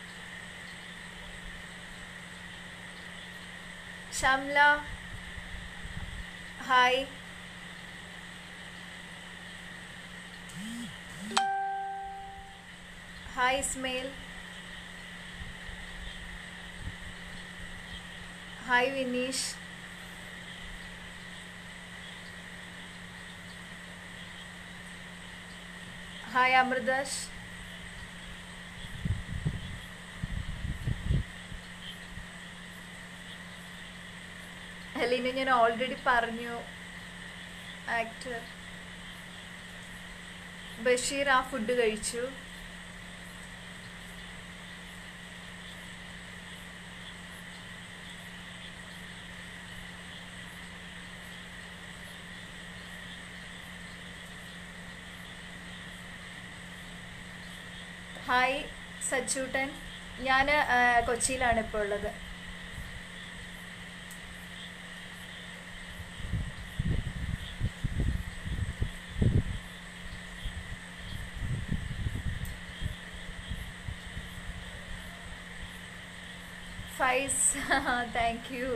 Shamla hi hi Ismail hi Vineesh hi Amruthash Helena ഞാൻ ഓൾറെഡി പറഞ്ഞു ആക്ടർ ബഷീർ ആ ഫുഡ് കഴിച്ചു ഹായ് സച്ചൂട്ടൻ ഞാൻ കൊച്ചിയിലാണ് ഇപ്പോൾ ഉള്ളത് ഫൈസ് താങ്ക് യു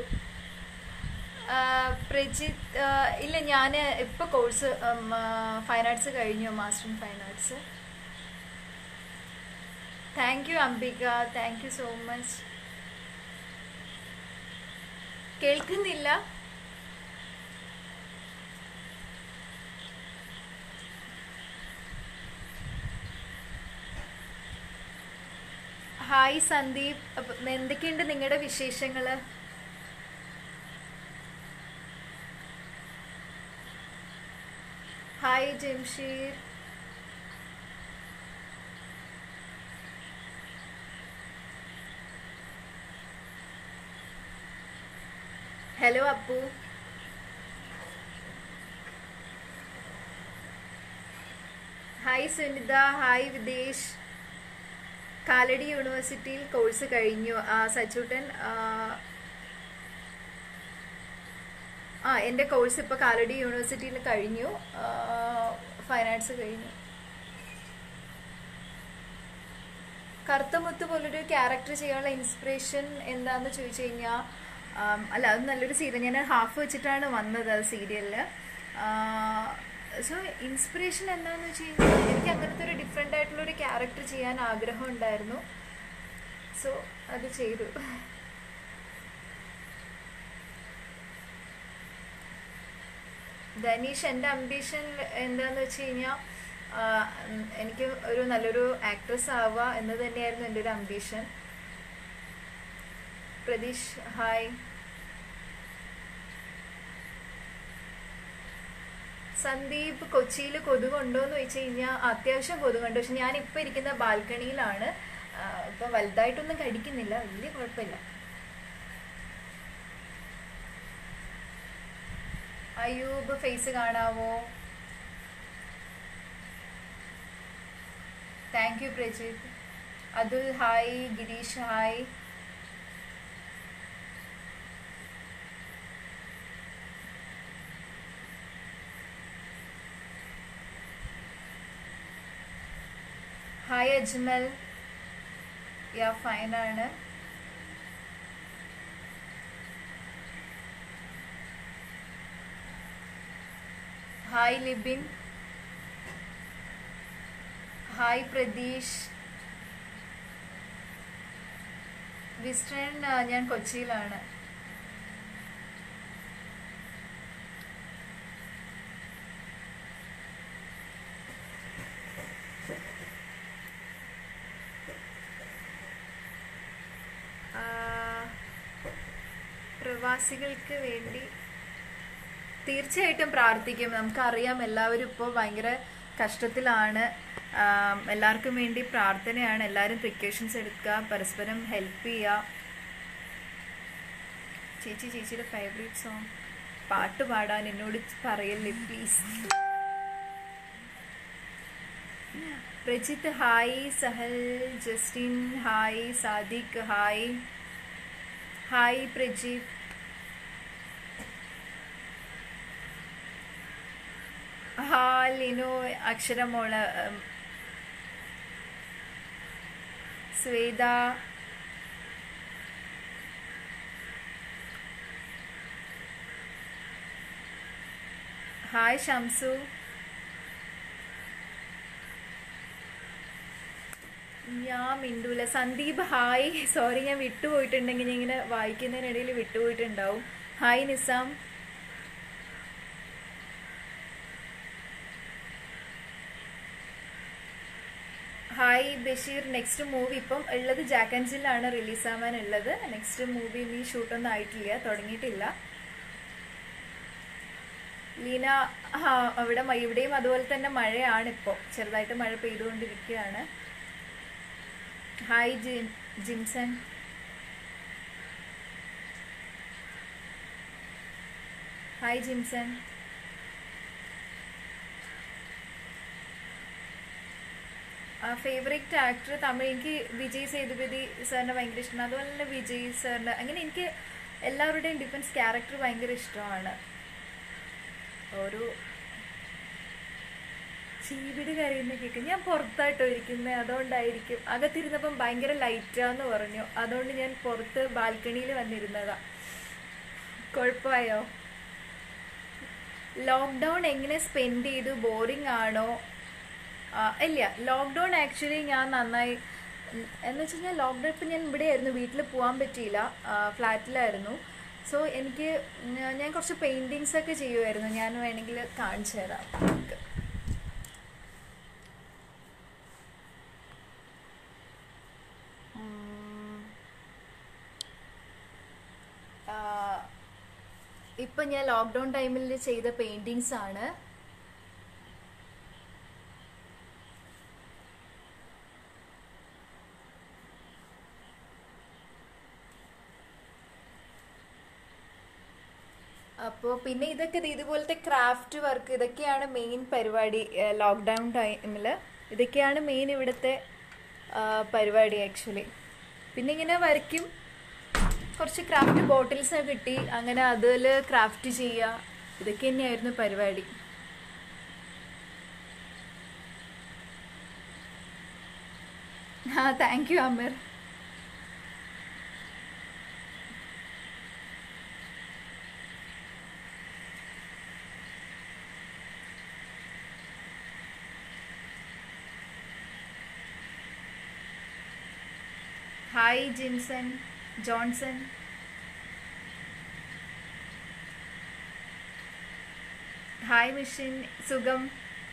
പ്രജിത്ത് ആ, ഇല്ല ഞാൻ ഇപ്പോൾ കോഴ്സ് ഫൈൻ ആർട്സ് കഴിഞ്ഞു master in fine arts thank you Ambika thank you so much കേൾക്കുന്നില്ല ഹായ് സന്ദീപ് അപ്പൊ എന്തൊക്കെയുണ്ട് നിങ്ങളുടെ വിശേഷങ്ങള് hi Jamsheer hello Appu hi Sunitha hi Videsh Kalady യൂണിവേഴ്സിറ്റിയിൽ കോഴ്സ് കഴിഞ്ഞു ആ, സച്ചൂട്ടൻ ആ, ആ എൻ്റെ കോഴ്സ് ഇപ്പോൾ കാലടി യൂണിവേഴ്സിറ്റിയിൽ കഴിഞ്ഞു ഫൈൻ ആർട്സ് കഴിഞ്ഞു കറുത്തമുത്ത് പോലൊരു ക്യാരക്ടർ ചെയ്യാനുള്ള ഇൻസ്പിറേഷൻ എന്താന്ന് ചോദിച്ചു കഴിഞ്ഞാൽ അല്ല അത് നല്ലൊരു സീരിയൽ ഞാൻ ഹാഫ് വെച്ചിട്ടാണ് വന്നത് അത് സീരിയലിൽ സോ ഇൻസ്പിറേഷൻ എന്താന്ന് വെച്ച് കഴിഞ്ഞാൽ എനിക്ക് അങ്ങനത്തെ ഒരു ഡിഫറെൻ്റ് ആയിട്ടുള്ള ഒരു ക്യാരക്ടർ ചെയ്യാൻ ആഗ്രഹം ഉണ്ടായിരുന്നു സോ അത് ചെയ്തു ധനീഷ് എൻ്റെ അംബിഷൻ എന്താന്ന് വെച്ച് കഴിഞ്ഞാൽ എനിക്ക് ഒരു നല്ലൊരു ആക്ട്രസ് ആവുക എന്ന് തന്നെയായിരുന്നു എൻ്റെ ഒരു അംബിഷൻ പ്രതീഷ് ഹായ് സന്ദീപ് കൊച്ചിയിൽ കൊതുകുണ്ടോ എന്ന് വെച്ച് കഴിഞ്ഞാൽ അത്യാവശ്യം കൊതുകുണ്ട് പക്ഷെ ഞാൻ ഇപ്പം ഇരിക്കുന്ന ബാൽക്കണിയിലാണ് ഇപ്പം വലുതായിട്ടൊന്നും കടിക്കുന്നില്ല വലിയ കുഴപ്പമില്ല അയ്യൂബ് ഫേസ് കാണാവോ thank you Prajith Athul hi Girish hi hi Ajmal yeah fine ആണ് ഹായ് ലിബിൻ ഹായ് പ്രതീഷ് വിസ്റ്റേൺ ആ, ഞാൻ കൊച്ചിയിലാണ് ആ, പ്രവാസികൾക്ക് വേണ്ടി തീർച്ചയായിട്ടും പ്രാർത്ഥിക്കും നമുക്കറിയാം എല്ലാവരും ഇപ്പോൾ ഭയങ്കര കഷ്ടത്തിലാണ് ആം, എല്ലാവർക്കും വേണ്ടി പ്രാർത്ഥനയാണ് എല്ലാവരും പ്രിക്കോഷൻസ് എടുക്കുക പരസ്പരം ഹെൽപ്പ് ചെയ്യുക ചേച്ചി ചേച്ചിയുടെ ഫേവറേറ്റ് സോങ് പാട്ട് പാടാൻ എന്നോട് പറയല്ലേ please Prajith hi Sahal Justin hi Sadiq hi hi Prajith ഹാ ലിനു അക്ഷരമോള് ഉം, ശ്വേത ഹായ് ഷംസു ഞാൻ മിണ്ടൂല സന്ദീപ് ഹായ് സോറി ഞാൻ വിട്ടുപോയിട്ടുണ്ടെങ്കിൽ ഞാൻ ഇങ്ങനെ വായിക്കുന്നതിനിടയിൽ വിട്ടുപോയിട്ടുണ്ടാവും hi Nizam hi Basheer next movie ഇപ്പം ഉള്ളത് ജാക്ക് ആൻഡ് ജില്ലാണ് റിലീസ് ആവാൻ ഉള്ളത് നെക്സ്റ്റ് മൂവി ഇനി ഷൂട്ടൊന്നും ആയിട്ടില്ല തുടങ്ങിയിട്ടില്ല ലീന ആ, അവിടെ മ- ഇവിടെയും അതുപോലെ തന്നെ മഴയാണ് ഇപ്പോൾ ചെറുതായിട്ട് മഴ പെയ്തുകൊണ്ടിരിക്കുകയാണ് hi Jim Jimson hi Jimson favourite actor Tamil എനിക്ക് വിജയ് സേതുപതി സാറിനെ ഭയങ്കര ഇഷ്ടമാണ് അതുപോലെ തന്നെ വിജയ് സാറിന് അങ്ങനെ എനിക്ക് എല്ലാവരുടെയും ഡിഫറൻസ് ക്യാരക്ടർ ഭയങ്കര ഇഷ്ടമാണ് ഒരു ചീവിട് കരയുന്ന കേൾക്കും ഞാൻ പുറത്തായിട്ടോ ഇരിക്കുന്നത് അതുകൊണ്ടായിരിക്കും അകത്തിരുന്നപ്പം ഭയങ്കര ലൈറ്റാന്ന് പറഞ്ഞു അതുകൊണ്ട് ഞാൻ പുറത്ത് ബാൽക്കണിയിൽ വന്നിരുന്നതാ കുഴപ്പമായോ ലോക്ക്ഡൗൺ എങ്ങനെ സ്പെൻഡ് ചെയ്തു ബോറിംഗ് ആണോ ആ, ഇല്ല ലോക്ക്ഡൗൺ ആക്ച്വലി ഞാൻ നന്നായി ഉം, എന്ന് വെച്ച് കഴിഞ്ഞാൽ ലോക്ക്ഡൗൺ ഇപ്പം ഞാൻ ഇവിടെ ആയിരുന്നു വീട്ടിൽ പോകാൻ പറ്റിയില്ല ഫ്ലാറ്റിലായിരുന്നു സോ എനിക്ക് ഞാ- ഞാൻ കുറച്ച് പെയിൻറ്റിങ്സ് ഒക്കെ ചെയ്യുമായിരുന്നു ഞാൻ വേണമെങ്കിൽ കാണിച്ചു തരാം നിങ്ങൾക്ക്. ഉം. ആ, ഇപ്പം ഞാൻ ലോക്ക്ഡൗൺ ടൈമിൽ ചെയ്ത പെയിൻറ്റിങ്സ് ആണ് അപ്പോൾ പിന്നെ ഇതൊക്കെ ദേ ഇതുപോലത്തെ ക്രാഫ്റ്റ് വർക്ക് ഇതൊക്കെയാണ് മെയിൻ പരിപാടി ലോക്ക്ഡൗൺ ടൈമിൽ ഇതൊക്കെയാണ് മെയിൻ ഇവിടുത്തെ ആ, പരിപാടി ആക്ച്വലി പിന്നെ ഇങ്ങനെ വരയ്ക്കും കുറച്ച് ക്രാഫ്റ്റ് ബോട്ടിൽസ് കിട്ടി അങ്ങനെ അതിൽ ക്രാഫ്റ്റ് ചെയ്യുക ഇതൊക്കെ തന്നെയായിരുന്നു പരിപാടി ആ thank you Ameer hi Jinson Johnson hi Mishin സുഖം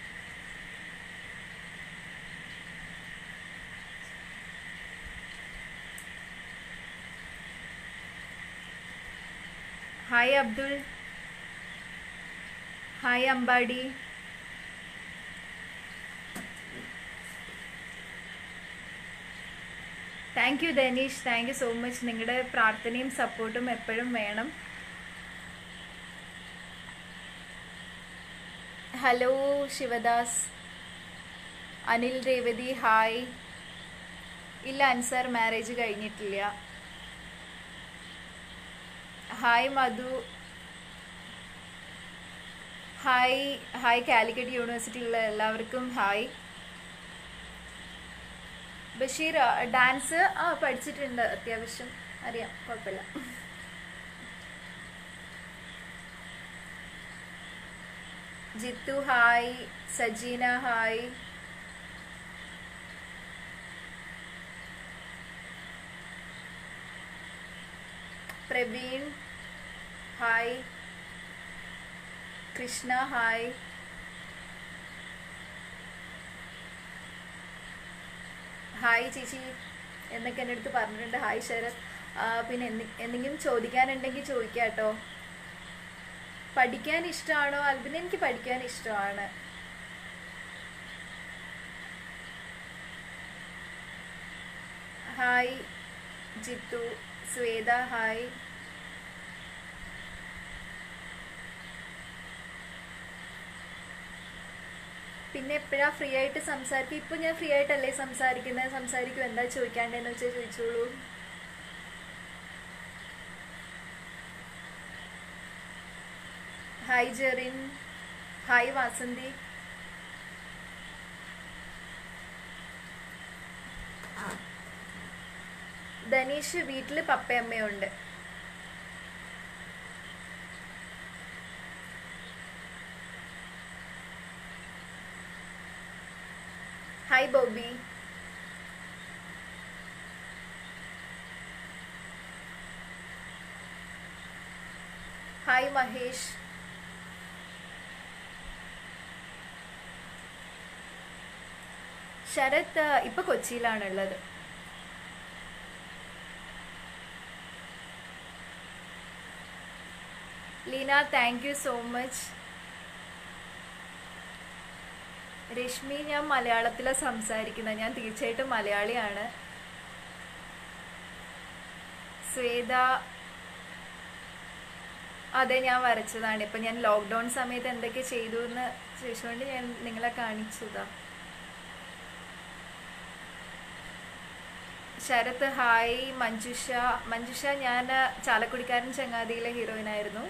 hi Abdul hi Ambadi thank you Dhaneesh thank you so much നിങ്ങളുടെ പ്രാർത്ഥനയും സപ്പോർട്ടും എപ്പോഴും വേണം ഹലോ ശിവദാസ് അനിൽ രേവതി ഹായ് ഇല്ല അൻസാർ മാരേജ് കഴിഞ്ഞിട്ടില്ല hi Madhu hi hi Calicut യൂണിവേഴ്സിറ്റിയിലുള്ള എല്ലാവർക്കും ഹായ് ബഷീർ ഡാൻസ് ആ പഠിച്ചിട്ടുണ്ട് അത്യാവശ്യം അറിയാം കുഴപ്പമില്ല Jithu hi Sajeena hi Praveen hi Krishna hi hi ചേച്ചി എന്നൊക്കെ എൻ്റെ അടുത്ത് പറഞ്ഞിട്ടുണ്ട് ഹായ് ശരത് ആ, പിന്നെ എന്നി- എന്തെങ്കിലും ചോദിക്കാനുണ്ടെങ്കിൽ ചോദിക്കാം കേട്ടോ പഠിക്കാൻ ഇഷ്ടമാണോ അൽബിന് എനിക്ക് പഠിക്കാൻ ഇഷ്ടമാണ് ഹായ് ജിത്തു ശ്വേത ഹായ് പിന്നെ എപ്പോഴാ ഫ്രീ ആയിട്ട് സംസാരിക്കുക ഇപ്പൊ ഞാൻ ഫ്രീ ആയിട്ടല്ലേ സംസാരിക്കുന്നത് സംസാരിക്കും എന്താ ചോദിക്കാണ്ടെന്ന് വെച്ചാൽ ചോദിച്ചോളൂ ഹായ് ജെറിൻ ഹായ് വാസന്തി ധനീഷ് വീട്ടില് പപ്പയമ്മയുണ്ട് hi Bobby hi Mahesh Sarath ഇപ്പൊ കൊച്ചിയിലാണുള്ളത് Leena thank you so much Reshmi ഞാൻ മലയാളത്തിലാണ് സംസാരിക്കുന്നത് ഞാൻ തീർച്ചയായിട്ടും മലയാളിയാണ് ശ്വേത അതെ ഞാൻ വരച്ചതാണ് ഇപ്പൊ ഞാൻ ലോക്ക്ഡൗൺ സമയത്ത് എന്തൊക്കെ ചെയ്തു എന്ന് ചോദിച്ചുകൊണ്ട് ഞാൻ നിങ്ങളെ കാണിച്ചതാ ശരത് ഹായ് മഞ്ജുഷ മഞ്ജുഷ ഞാൻ ചാലക്കുടിക്കാരൻ ചങ്ങാതിയിലെ ഹീറോയിൻ ആയിരുന്നു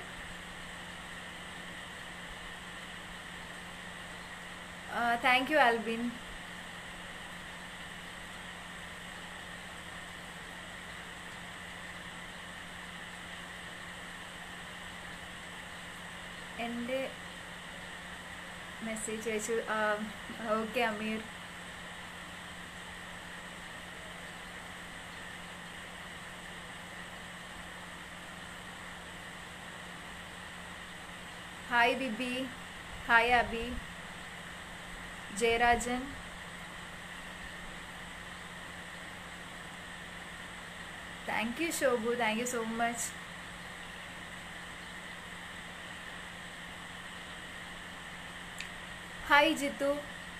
താങ്ക് യു ആൽബിൻ എൻ്റെ മെസ്സേജ് അയച്ചു okay Ameer hi Bibi hi Abi Jayarajan thank you Shobhu thank you so much hi Jithu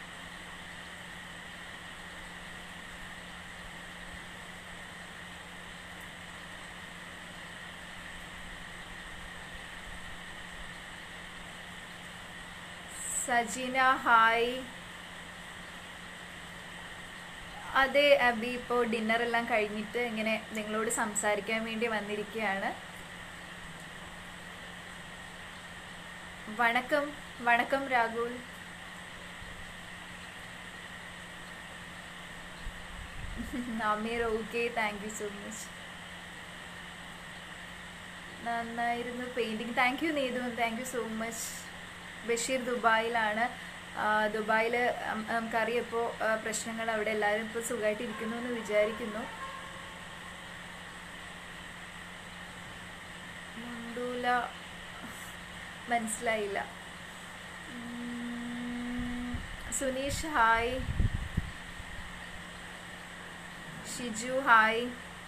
Sajina hi അതെ അബി ഇപ്പോൾ ഡിന്നർ എല്ലാം കഴിഞ്ഞിട്ട് ഇങ്ങനെ നിങ്ങളോട് സംസാരിക്കാൻ വേണ്ടി വന്നിരിക്കുകയാണ് വണക്കം വണക്കം Rahul Ameer okay thank you so much നന്നായിരുന്നു painting thank you Neethu thank you so much Basheer ദുബായിലാണ് ദുബായിൽ നമുക്കറിയാം ഇപ്പോൾ പ്രശ്നങ്ങൾ അവിടെ എല്ലാവരും ഇപ്പോൾ സുഖമായിട്ടിരിക്കുന്നു എന്ന് വിചാരിക്കുന്നു മുണ്ടൂല മനസ്സിലായില്ല Suneesh hi Shiju hi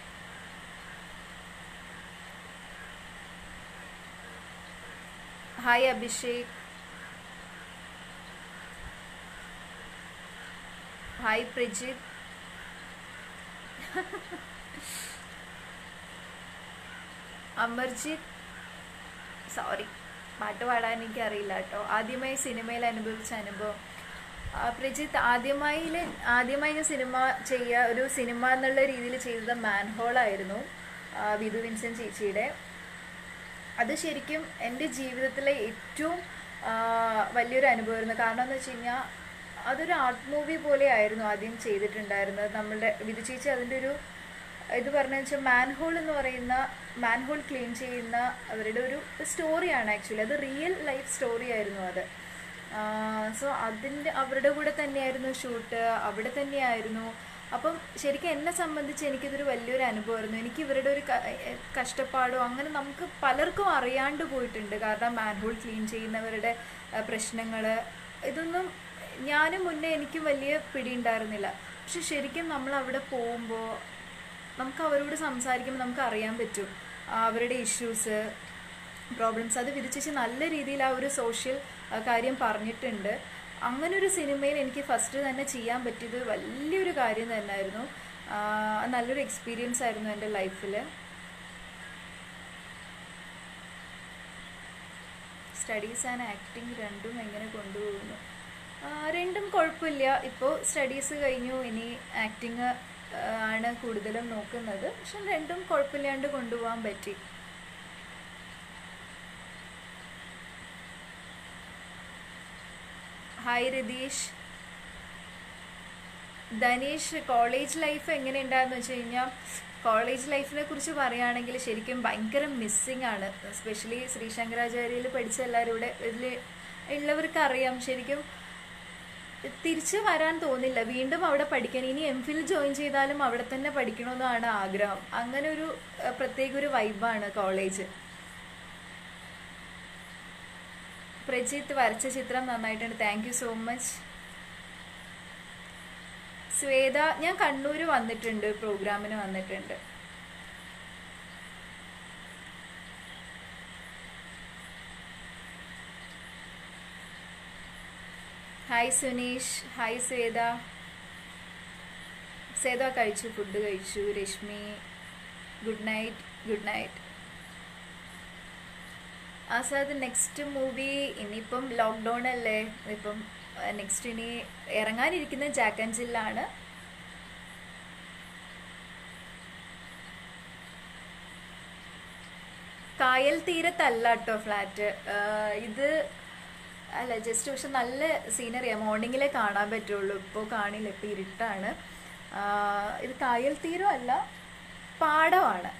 hi Abhishek hi Prajith Amarjith sorry പാട്ട് പാടാൻ എനിക്ക് അറിയില്ല കേട്ടോ ആദ്യമായി സിനിമയിൽ അനുഭവിച്ച അനുഭവം പ്രജിത്ത് ആദ്യമായി ആദ്യമായി ഞാൻ സിനിമ ചെയ്യുക ഒരു സിനിമ എന്നുള്ള രീതിയിൽ ചെയ്തത് മാൻഹോളായിരുന്നു വിധു വിൻസൻ ചേച്ചിയുടെ അത് ശരിക്കും എൻ്റെ ജീവിതത്തിലെ ഏറ്റവും വലിയൊരു അനുഭവമായിരുന്നു കാരണം എന്ന് വെച്ച് കഴിഞ്ഞാൽ അതൊരു ആർട്ട് മൂവി പോലെ ആയിരുന്നു ആദ്യം ചെയ്തിട്ടുണ്ടായിരുന്നത് നമ്മളുടെ വിധു ചേച്ചി അതിൻ്റെ ഒരു ഇത് പറഞ്ഞു വെച്ചാൽ മാൻഹോൾ എന്ന് പറയുന്ന മാൻഹോൾ ക്ലീൻ ചെയ്യുന്ന അവരുടെ ഒരു സ്റ്റോറിയാണ് ആക്ച്വലി അത് റിയൽ ലൈഫ് സ്റ്റോറി ആയിരുന്നു അത് സോ അതിൻ്റെ അവരുടെ കൂടെ തന്നെയായിരുന്നു ഷൂട്ട് അവിടെ തന്നെയായിരുന്നു അപ്പം ശരിക്കും എന്നെ സംബന്ധിച്ച് എനിക്കിതൊരു വലിയൊരു അനുഭവമായിരുന്നു എനിക്ക് ഇവരുടെ ഒരു കഷ്ടപ്പാടോ അങ്ങനെ നമുക്ക് പലർക്കും അറിയാണ്ട് പോയിട്ടുണ്ട് കാരണം മാൻഹോൾ ക്ലീൻ ചെയ്യുന്നവരുടെ പ്രശ്നങ്ങൾ ഇതൊന്നും ഞാനും മുന്നേ എനിക്ക് വലിയ പിടി ഉണ്ടായിരുന്നില്ല പക്ഷെ ശരിക്കും നമ്മൾ അവിടെ പോകുമ്പോൾ നമുക്ക് അവരോട് സംസാരിക്കുമ്പോൾ നമുക്ക് അറിയാൻ പറ്റും അവരുടെ ഇഷ്യൂസ് പ്രോബ്ലംസ് അത് വിധിച്ച് നല്ല രീതിയിൽ ആ ഒരു സോഷ്യൽ കാര്യം പറഞ്ഞിട്ടുണ്ട് അങ്ങനെ ഒരു സിനിമയിൽ എനിക്ക് ഫസ്റ്റ് തന്നെ ചെയ്യാൻ പറ്റിയത് വലിയൊരു കാര്യം തന്നെയായിരുന്നു നല്ലൊരു എക്സ്പീരിയൻസ് ആയിരുന്നു എൻ്റെ ലൈഫിൽ സ്റ്റഡീസ് ആൻഡ് ആക്ടിങ് രണ്ടും എങ്ങനെ കൊണ്ടുപോകുന്നു രണ്ടും കുഴപ്പമില്ല ഇപ്പോൾ സ്റ്റഡീസ് കഴിഞ്ഞു ഇനി ആക്ടിങ് ആണ് കൂടുതലും നോക്കുന്നത് പക്ഷെ രണ്ടും കുഴപ്പമില്ലാണ്ട് കൊണ്ടുപോകാൻ പറ്റി hi Ratheesh Dhaneesh college life എങ്ങനെയുണ്ടായെന്ന് വെച്ച് കഴിഞ്ഞാൽ കോളേജ് ലൈഫിനെ കുറിച്ച് പറയുകയാണെങ്കിൽ ശരിക്കും ഭയങ്കര മിസ്സിങ് ആണ് എസ്പെഷ്യലി ശ്രീശങ്കരാചാര്യയിൽ പഠിച്ച എല്ലാവരും ഇവിടെ ഇതിൽ ഉള്ളവർക്ക് അറിയാം ശരിക്കും തിരിച്ചു വരാൻ തോന്നില്ല വീണ്ടും അവിടെ പഠിക്കാൻ ഇനി എം ഫിൽ ജോയിൻ ചെയ്താലും അവിടെ തന്നെ പഠിക്കണമെന്നാണ് ആഗ്രഹം അങ്ങനെ ഒരു ഏഹ്, പ്രത്യേക ഒരു വൈബാണ് കോളേജ് പ്രജിത്ത് വരച്ച ചിത്രം നന്നായിട്ടുണ്ട് thank you so much Shweta ഞാൻ കണ്ണൂർ വന്നിട്ടുണ്ട് പ്രോഗ്രാമിന് വന്നിട്ടുണ്ട് ഹായ് സുനീഷ് ഹായ് ശ്വേത ശ്വേത കഴിച്ചു ഫുഡ് കഴിച്ചു Reshmi good night good night Azad next movie ഇനിയിപ്പം ലോക്ക്ഡൗൺ അല്ലേ ഇപ്പം നെക്സ്റ്റ് ഇനി ഇറങ്ങാനിരിക്കുന്ന ജാക്ക് ആൻഡ് ജില്ലാണ് കായൽ തീരത്തല്ല കേട്ടോ ഫ്ലാറ്റ് ഇത് അല്ല ജസ്റ്റ് പക്ഷെ നല്ല സീനറിയാണ് മോർണിംഗിലേ കാണാൻ പറ്റുള്ളൂ ഇപ്പോൾ കാണില്ല ഇപ്പോൾ ഇരുട്ടാണ് ആ, ഇത് കായൽ തീരം അല്ല പാടമാണ്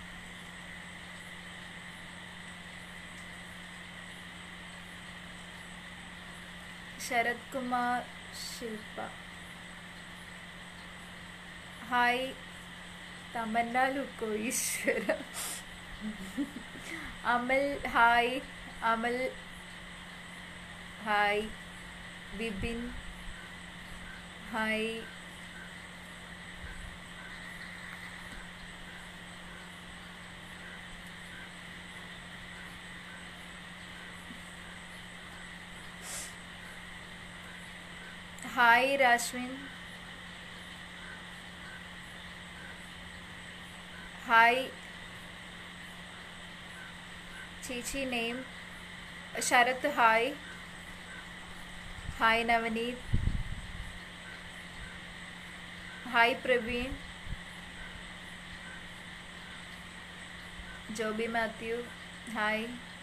ശരത് കുമാർ ശില്പ ഹായ് തമന്ന ലുക്കോ ഈശ്വര Amal hi Amal hi Bibin hi hi Rashwin hi ചേച്ചി name Sarath hi hi Navaneeth hi Praveen Joby Mathew hi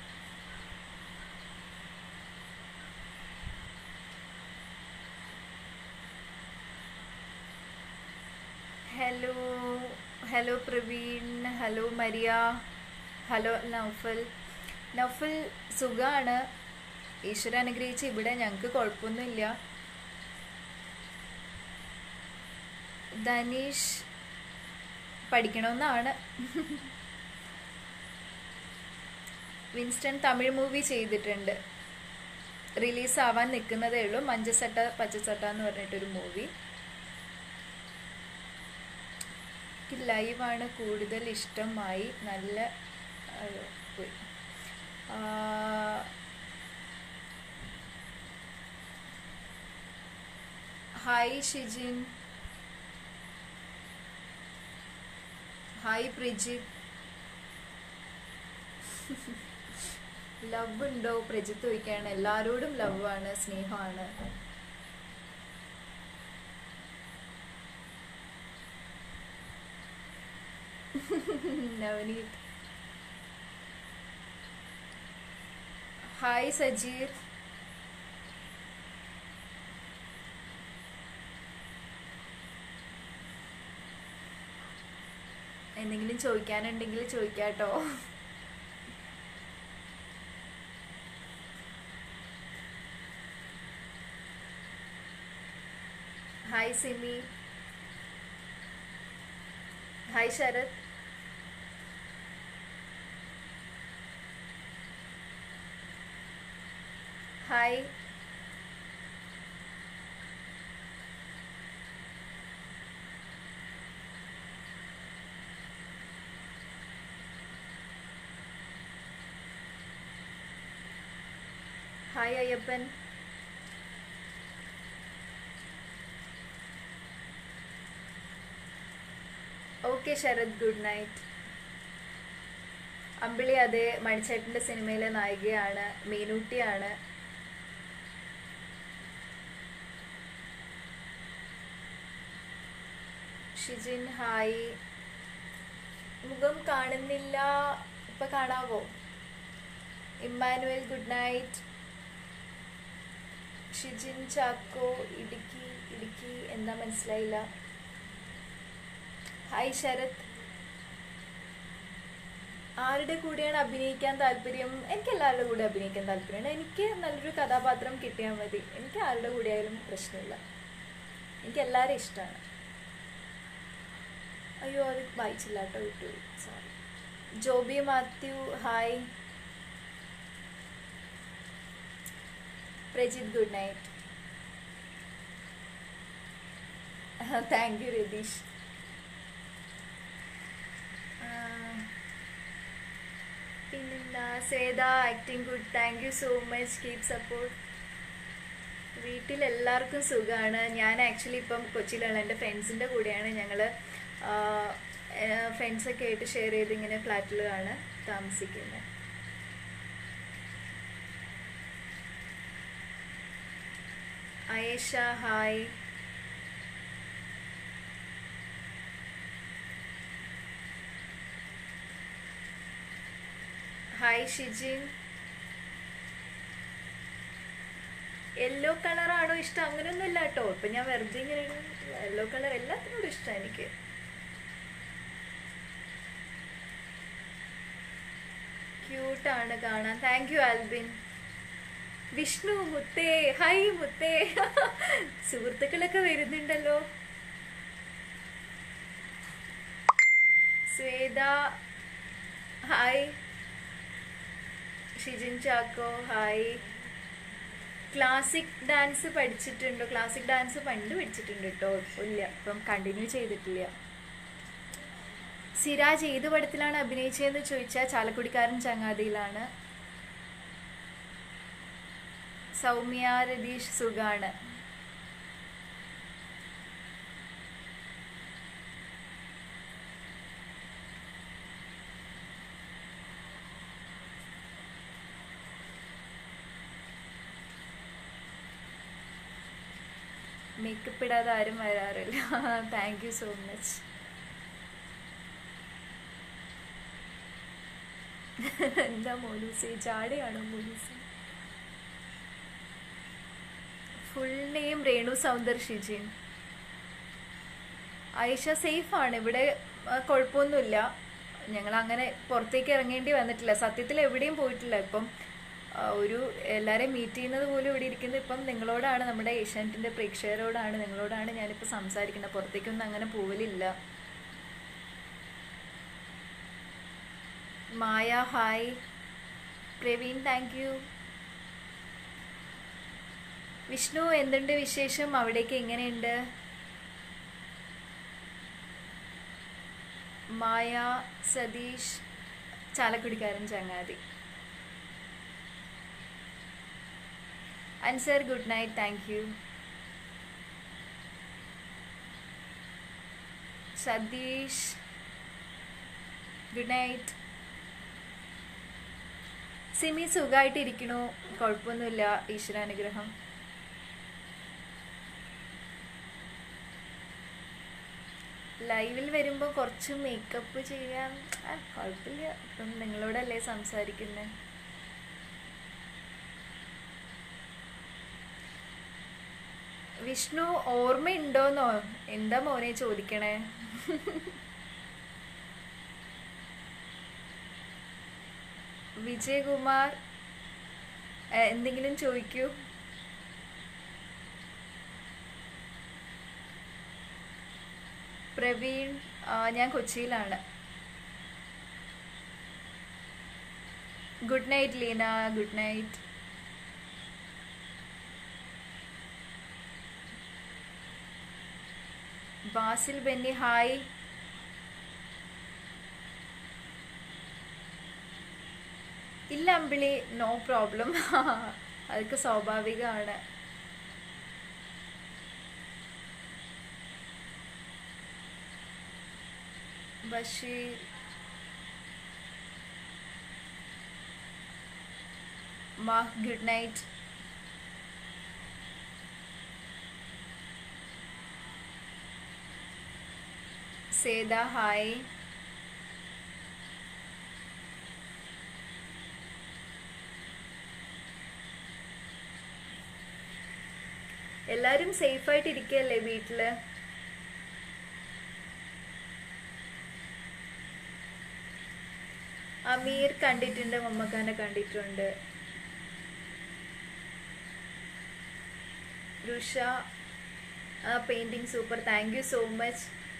hello hello Praveen hello Maria hello Noufal Noufal സുഖമാണ് ഈശ്വര അനുഗ്രഹിച്ച് ഇവിടെ ഞങ്ങൾക്ക് കുഴപ്പമൊന്നുമില്ല ധനീഷ് പഠിക്കണമെന്നാണ് വിൻസ്റ്റൺ തമിഴ് മൂവി ചെയ്തിട്ടുണ്ട് റിലീസ് ആവാൻ നിൽക്കുന്നതേ ഉള്ളൂ മഞ്ചസട്ട പച്ചച്ചട്ട എന്ന് പറഞ്ഞിട്ടൊരു മൂവി എനിക്ക് ലൈവാണ് കൂടുതൽ ഇഷ്ടമായി നല്ല അയ്യോ, പോയി ആ, hi Shijin hi Prajith love ഉണ്ടോ പ്രജിത്ത് ചോദിക്കുകയാണ് എല്ലാവരോടും ലവ് ആണ് സ്നേഹമാണ് നവനീത് ഹായ് സജീർ എന്തെങ്കിലും ചോദിക്കാനുണ്ടെങ്കിൽ ചോദിക്കാട്ടോ hi Simi hi Sarath hi hi Ayyappan okay Sarath good night Ambili അതെ മണിച്ചേട്ടൻ്റെ സിനിമയിലെ നായികയാണ് മീനൂട്ടിയാണ് ഷിജിൻ ഹായ് മുഖം കാണുന്നില്ല ഇപ്പൊ കാണാവോ Emmanuel good night Shijin Chacko Idukki Idukki എന്താ മനസ്സിലായില്ല ഹായ് ശരത് ആരുടെ കൂടെയാണ് അഭിനയിക്കാൻ താല്പര്യം എനിക്ക് എല്ലാവരുടെ കൂടെ അഭിനയിക്കാൻ താല്പര്യമുണ്ട് എനിക്ക് നല്ലൊരു കഥാപാത്രം കിട്ടിയാൽ മതി എനിക്ക് ആരുടെ കൂടെ ആയാലും പ്രശ്നമില്ല എനിക്ക് എല്ലാവരും ഇഷ്ടമാണ് അയ്യോ അത് വായിച്ചില്ല കേട്ടോ വിട്ടു sorry Joby Mathew hi Prajith good night thank you Ratheesh പിന്നെന്താ Setha acting good thank you so much keep support വീട്ടിൽ എല്ലാവർക്കും സുഖമാണ് ഞാൻ ആക്ച്വലി ഇപ്പം കൊച്ചിയിലുള്ള എൻ്റെ ഫ്രണ്ട്സിൻ്റെ കൂടെയാണ് ഞങ്ങൾ ഫ്രണ്ട്സൊക്കെ ആയിട്ട് ഷെയർ ചെയ്ത് ഇങ്ങനെ ഫ്ലാറ്റിലാണ് താമസിക്കുന്നത് Ayesha hi hi Shijin yellow കളറാണോ ഇഷ്ടം അങ്ങനെയൊന്നുമില്ല കേട്ടോ ഇപ്പം ഞാൻ വെറുതെ ഇങ്ങനെ യെല്ലോ കളർ എല്ലാത്തിനോടും ഇഷ്ടമാണ് എനിക്ക് ക്യൂട്ടാണ് കാണാൻ താങ്ക് യു ആൽബിൻ വിഷ്ണു മുത്തേ ഹായ് മുത്തേ സുഹൃത്തുക്കളൊക്കെ വരുന്നുണ്ടല്ലോ Shweta hi Shijin Chacko hi classic dance പഠിച്ചിട്ടുണ്ടോ ക്ലാസിക് ഡാൻസ് പണ്ട് പഠിച്ചിട്ടുണ്ട് കേട്ടോ ഇല്ല ഇപ്പം കണ്ടിന്യൂ ചെയ്തിട്ടില്ല സിരാജ് ഏത് പടത്തിലാണ് അഭിനയിച്ചതെന്ന് ചോദിച്ചാൽ ചാലക്കുടിക്കാരൻ ചങ്ങാതിയിലാണ് സൗമ്യ രതീഷ് സുഖാണ് മേക്കപ്പ് ഇടാതെ ആരും വരാറില്ല താങ്ക് യു സോ മച്ച് എന്താ മോലൂസേ ജാടയാണോ മോലൂസേ full name Renu Soundar Shijin Ayisha safe ആണ് ഇവിടെ ആ, കുഴപ്പമൊന്നുമില്ല ഞങ്ങൾ അങ്ങനെ പുറത്തേക്ക് ഇറങ്ങേണ്ടി വന്നിട്ടില്ല സത്യത്തിൽ എവിടെയും പോയിട്ടില്ല ഇപ്പം ആ, ഒരു എല്ലാവരെയും മീറ്റ് ചെയ്യുന്നത് പോലും ഇവിടെ ഇരിക്കുന്നത് ഇപ്പം നിങ്ങളോടാണ് നമ്മുടെ ഏഷ്യാനെറ്റിന്റെ പ്രേക്ഷകരോടാണ് നിങ്ങളോടാണ് ഞാനിപ്പോൾ സംസാരിക്കുന്നത് പുറത്തേക്കൊന്നും അങ്ങനെ പോവലില്ല Maya hi Praveen thank you Vishnu എന്തുണ്ട് വിശേഷം അവിടേക്ക് എങ്ങനെയുണ്ട് മായ സതീഷ് ചാലക്കുടിക്കാരൻ ചങ്ങാതി Ansar good night thank you Satheesh good night Simi സുഖമായിട്ടിരിക്കണു കുഴപ്പമൊന്നുമില്ല ഈശ്വരാനുഗ്രഹം ലൈവിൽ വരുമ്പോൾ കുറച്ച് മേക്കപ്പ് ചെയ്യാൻ ആ, കുഴപ്പമില്ല ഇപ്പം നിങ്ങളോടല്ലേ സംസാരിക്കുന്നത് വിഷ്ണു ഓർമ്മയുണ്ടോന്നോ എന്താ മോനെ ചോദിക്കണേ വിജയകുമാർ ഏ, എന്തെങ്കിലും ചോദിക്കൂ പ്രവീൺ ആ, ഞാൻ കൊച്ചിയിലാണ് good night Leena good night Basil Benny hi ഇല്ല അമ്പിളി നോ പ്രോബ്ലം അതൊക്കെ സ്വാഭാവികമാണ് ബഷീർ മാഹ് ഗുഡ് നൈറ്റ് സേത ഹായ് എല്ലാരും സേഫ് ആയിട്ട് ഇരിക്കല്ലേ വീട്ടില് അമീർ കണ്ടിട്ടുണ്ട് മമ്മക്കാനെ കണ്ടിട്ടുണ്ട് Rusha painting super thank you so much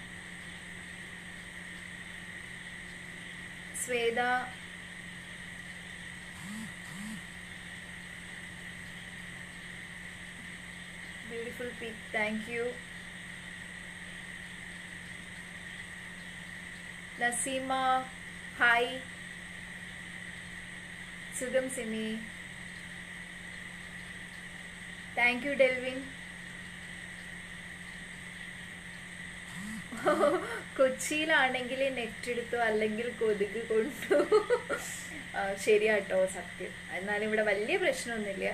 Shweta beautiful pic thank you Naseema hi സുഗം സിമി താങ്ക് യു ഡെൽവിൻ കൊച്ചിയിലാണെങ്കിൽ നെറ്റ് എടുത്തു അല്ലെങ്കിൽ കൊതുക് കൊണ്ടു ആ, ശരിയാട്ടോ സത്യം എന്നാലും ഇവിടെ വലിയ പ്രശ്നമൊന്നുമില്ല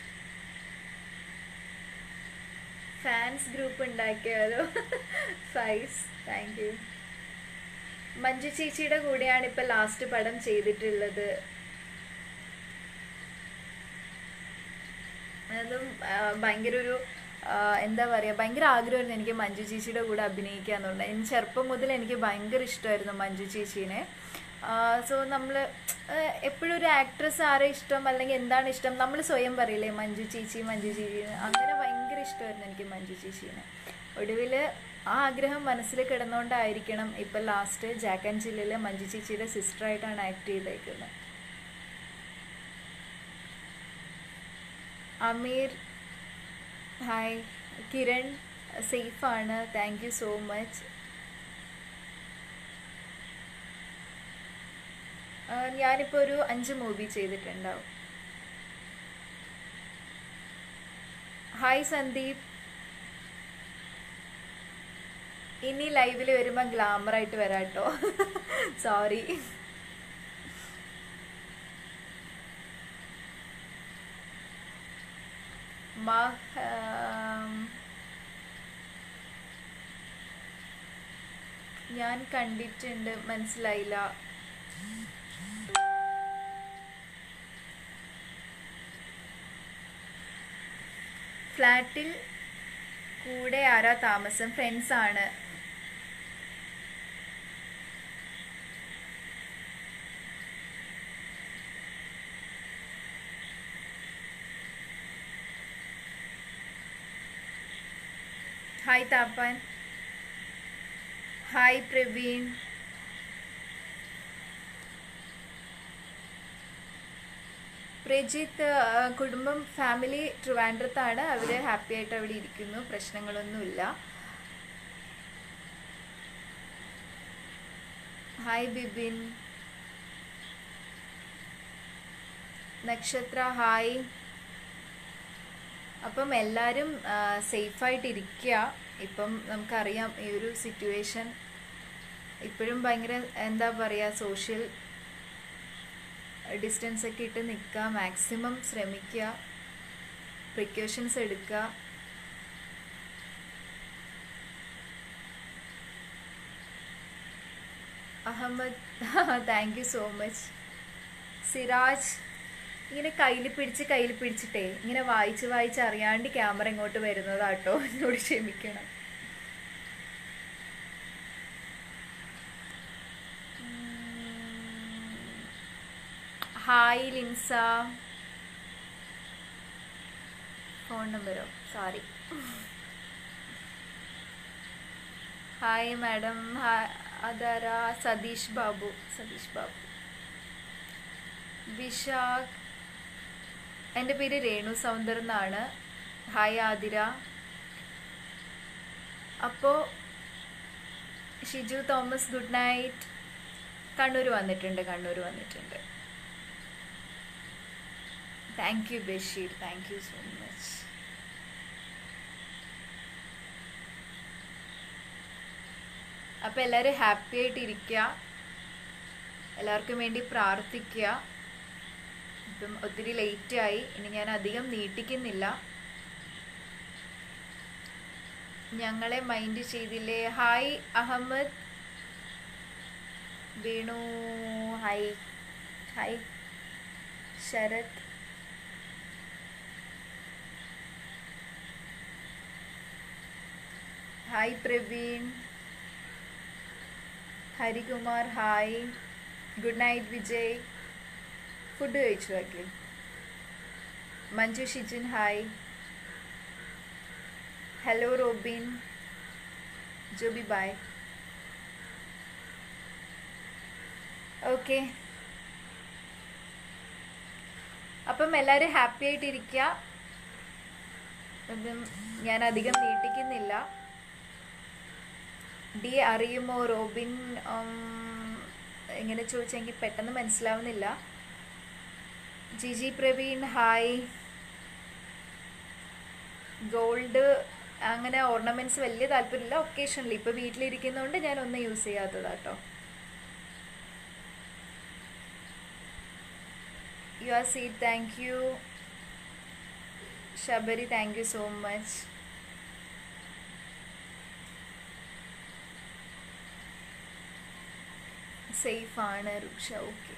ഫാൻസ് ഗ്രൂപ്പ് ഉണ്ടാക്കിയാലോ ഫൈസ് താങ്ക് യു മഞ്ജു ചേച്ചിയുടെ കൂടെയാണ് ഇപ്പൊ ലാസ്റ്റ് പടം ചെയ്തിട്ടുള്ളത് അതും ആ, ഭയങ്കര ഒരു ആ, എന്താ പറയുക ഭയങ്കര ആഗ്രഹമായിരുന്നു എനിക്ക് മഞ്ജു ചേച്ചിയുടെ കൂടെ അഭിനയിക്കുക എന്നുള്ളത് എനിക്ക് ചെറുപ്പം മുതൽ എനിക്ക് ഭയങ്കര ഇഷ്ടമായിരുന്നു മഞ്ജു ചേച്ചീനെ സോ നമ്മൾ എപ്പോഴും ഒരു ആക്ട്രസ് ആരെ ഇഷ്ടം അല്ലെങ്കിൽ എന്താണ് ഇഷ്ടം നമ്മൾ സ്വയം പറയില്ലേ മഞ്ജു ചേച്ചി മഞ്ജു ചേച്ചി അങ്ങനെ ഭയങ്കര ഇഷ്ടമായിരുന്നു എനിക്ക് മഞ്ജു ചേച്ചീനെ ഒടുവിൽ ആ ആഗ്രഹം മനസ്സിൽ കിടന്നുകൊണ്ടായിരിക്കണം ഇപ്പം ലാസ്റ്റ് ജാക്ക് ആൻഡ് ജില്ലയിൽ മഞ്ജു ചേച്ചിയുടെ സിസ്റ്ററായിട്ടാണ് ആക്ട് ചെയ്തേക്കുന്നത് അമീർ ഹായ് കിരൺ സേഫാണ് താങ്ക് യു സോ മച്ച് ഞാനിപ്പോൾ ഒരു അഞ്ച് മൂവി ചെയ്തിട്ടുണ്ടാവും ഹായ് സന്ദീപ് ഇനി ലൈവിൽ വരുമ്പോൾ ഗ്ലാമർ ആയിട്ട് വരാം കേട്ടോ സോറി ഞാൻ കണ്ടിട്ടുണ്ട് മനസ്സിലായില്ല ഫ്ലാറ്റിൽ കൂടെ ആരാ താമസം ഫ്രണ്ട്സ് ആണ് ഹായ് താപ്പാൻ ഹായ് പ്രവീൺ പ്രജിത്ത് ആ, കുടുംബം ഫാമിലി ട്രിവാൻഡ്രത്താണ് അവർ ഹാപ്പി ആയിട്ട് അവിടെ ഇരിക്കുന്നു പ്രശ്നങ്ങളൊന്നുമില്ല ഹായ് ബിബിൻ നക്ഷത്ര ഹായ് അപ്പം എല്ലാവരും സേഫായിട്ട് ഇരിക്കുക ഇപ്പം നമുക്കറിയാം ഈ ഒരു സിറ്റുവേഷൻ ഇപ്പോഴും ഭയങ്കര എന്താ പറയുക സോഷ്യൽ ഡിസ്റ്റൻസ് ഒക്കെ ഇട്ട് നിൽക്കുക മാക്സിമം ശ്രമിക്കുക പ്രിക്കോഷൻസ് എടുക്കുക Ahmed thank you so much Siraj ഇങ്ങനെ കയ്യിൽ പിടിച്ച് കയ്യിൽ പിടിച്ചിട്ടേ ഇങ്ങനെ വായിച്ച് വായിച്ച് അറിയാണ്ട് ക്യാമറ ഇങ്ങോട്ട് വരുന്നതാട്ടോ എന്നോട് ക്ഷമിക്കണം ഹായ് ലിൻസ ഫോൺ നമ്പറോ സോറി ഹായ് മാഡം അതാരാ സതീഷ് ബാബു സതീഷ് ബാബു വിശാഖ് എൻ്റെ പേര് രേണു സൗന്ദർ എന്നാണ് ഹായ് ആതിര അപ്പോൾ Shiju Thomas good night Kannur വന്നിട്ടുണ്ട് കണ്ണൂർ വന്നിട്ടുണ്ട് thank you Basheer thank you so much അപ്പോൾ എല്ലാവരും ഹാപ്പി ആയിട്ട് ഇരിക്കുക എല്ലാവർക്കും വേണ്ടി പ്രാർത്ഥിക്കുക ഇപ്പം ഒത്തിരി ലേറ്റ് ആയി ഇനി ഞാൻ അധികം നീട്ടിക്കുന്നില്ല ഞങ്ങളെ മൈൻഡ് ചെയ്തില്ലേ hi Ahmed Venu hi hi Sarath hi Praveen Harikumar hi good night Vijay food കഴിച്ചു Akhil Manju Shijin hi hello Robin Joby bye okay അപ്പം എല്ലാവരും ഹാപ്പി ആയിട്ടിരിക്കുക അപ്പം ഞാൻ അധികം നീട്ടിക്കുന്നില്ല ഡി അറിയുമോ റോബിൻ ഉം, എങ്ങനെ ചോദിച്ചാൽ എനിക്ക് പെട്ടെന്ന് മനസ്സിലാവുന്നില്ല ജിജി പ്രവീൺ ഹായ് ഗോൾഡ് അങ്ങനെ ഓർണമെന്റ്സ് വലിയ താല്പര്യമില്ല ഒക്കേഷനിൽ ഇപ്പൊ വീട്ടിലിരിക്കുന്നതുകൊണ്ട് ഞാൻ ഒന്നും യൂസ് ചെയ്യാത്തതാട്ടോ you are sweet thank you Shabari thank you so much safe ആണ് റുക്ഷ ഓക്കെ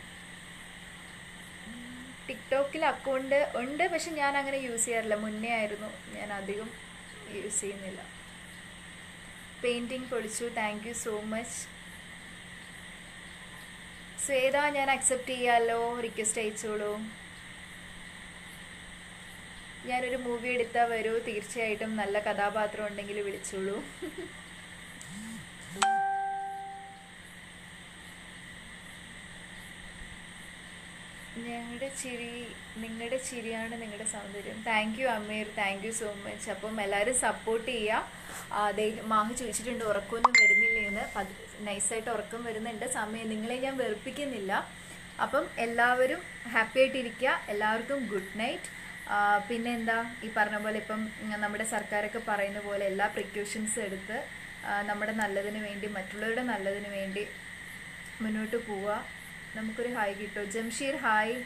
ടിക്ടോക്കിൽ അക്കൗണ്ട് ഉണ്ട് പക്ഷെ ഞാൻ അങ്ങനെ യൂസ് ചെയ്യാറില്ല മുന്നേ ആയിരുന്നു ഞാൻ അധികം യൂസ് ചെയ്യുന്നില്ല പെയിൻറ്റിങ് പൊളിച്ചു thank you so much Shweta ഞാൻ അക്സെപ്റ്റ് ചെയ്യാമല്ലോ റിക്വസ്റ്റ് അയച്ചോളൂ ഞാനൊരു മൂവി എടുത്താൽ വരൂ തീർച്ചയായിട്ടും നല്ല കഥാപാത്രം ഉണ്ടെങ്കിൽ വിളിച്ചോളൂ ഞങ്ങളുടെ ചിരി നിങ്ങളുടെ ചിരിയാണ് നിങ്ങളുടെ സൗന്ദര്യം thank you Ameer thank you so much അപ്പം എല്ലാവരും സപ്പോർട്ട് ചെയ്യുക അതെ മാഹ് ചോദിച്ചിട്ടുണ്ട് ഉറക്കമൊന്നും വരുന്നില്ലേന്ന് നൈസായിട്ട് ഉറക്കം വരുന്നുണ്ട് സമയം നിങ്ങളെ ഞാൻ വെറുപ്പിക്കുന്നില്ല അപ്പം എല്ലാവരും ഹാപ്പി ആയിട്ടിരിക്കുക എല്ലാവർക്കും ഗുഡ് നൈറ്റ് പിന്നെ എന്താ ഈ പറഞ്ഞ പോലെ ഇപ്പം നമ്മുടെ സർക്കാരൊക്കെ പറയുന്ന പോലെ എല്ലാ പ്രിക്യൂഷൻസ് എടുത്ത് ആ, നമ്മുടെ നല്ലതിന് വേണ്ടി മറ്റുള്ളവരുടെ നല്ലതിന് വേണ്ടി മുന്നോട്ട് പോവുക നമുക്കൊരു ഹായ് കിട്ടും ജംഷീർ ഹായ്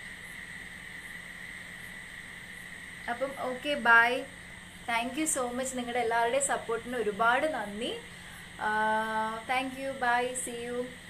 അപ്പം okay bye thank you so much നിങ്ങളുടെ എല്ലാവരുടെയും സപ്പോർട്ടിന് ഒരുപാട് നന്ദി thank you bye see U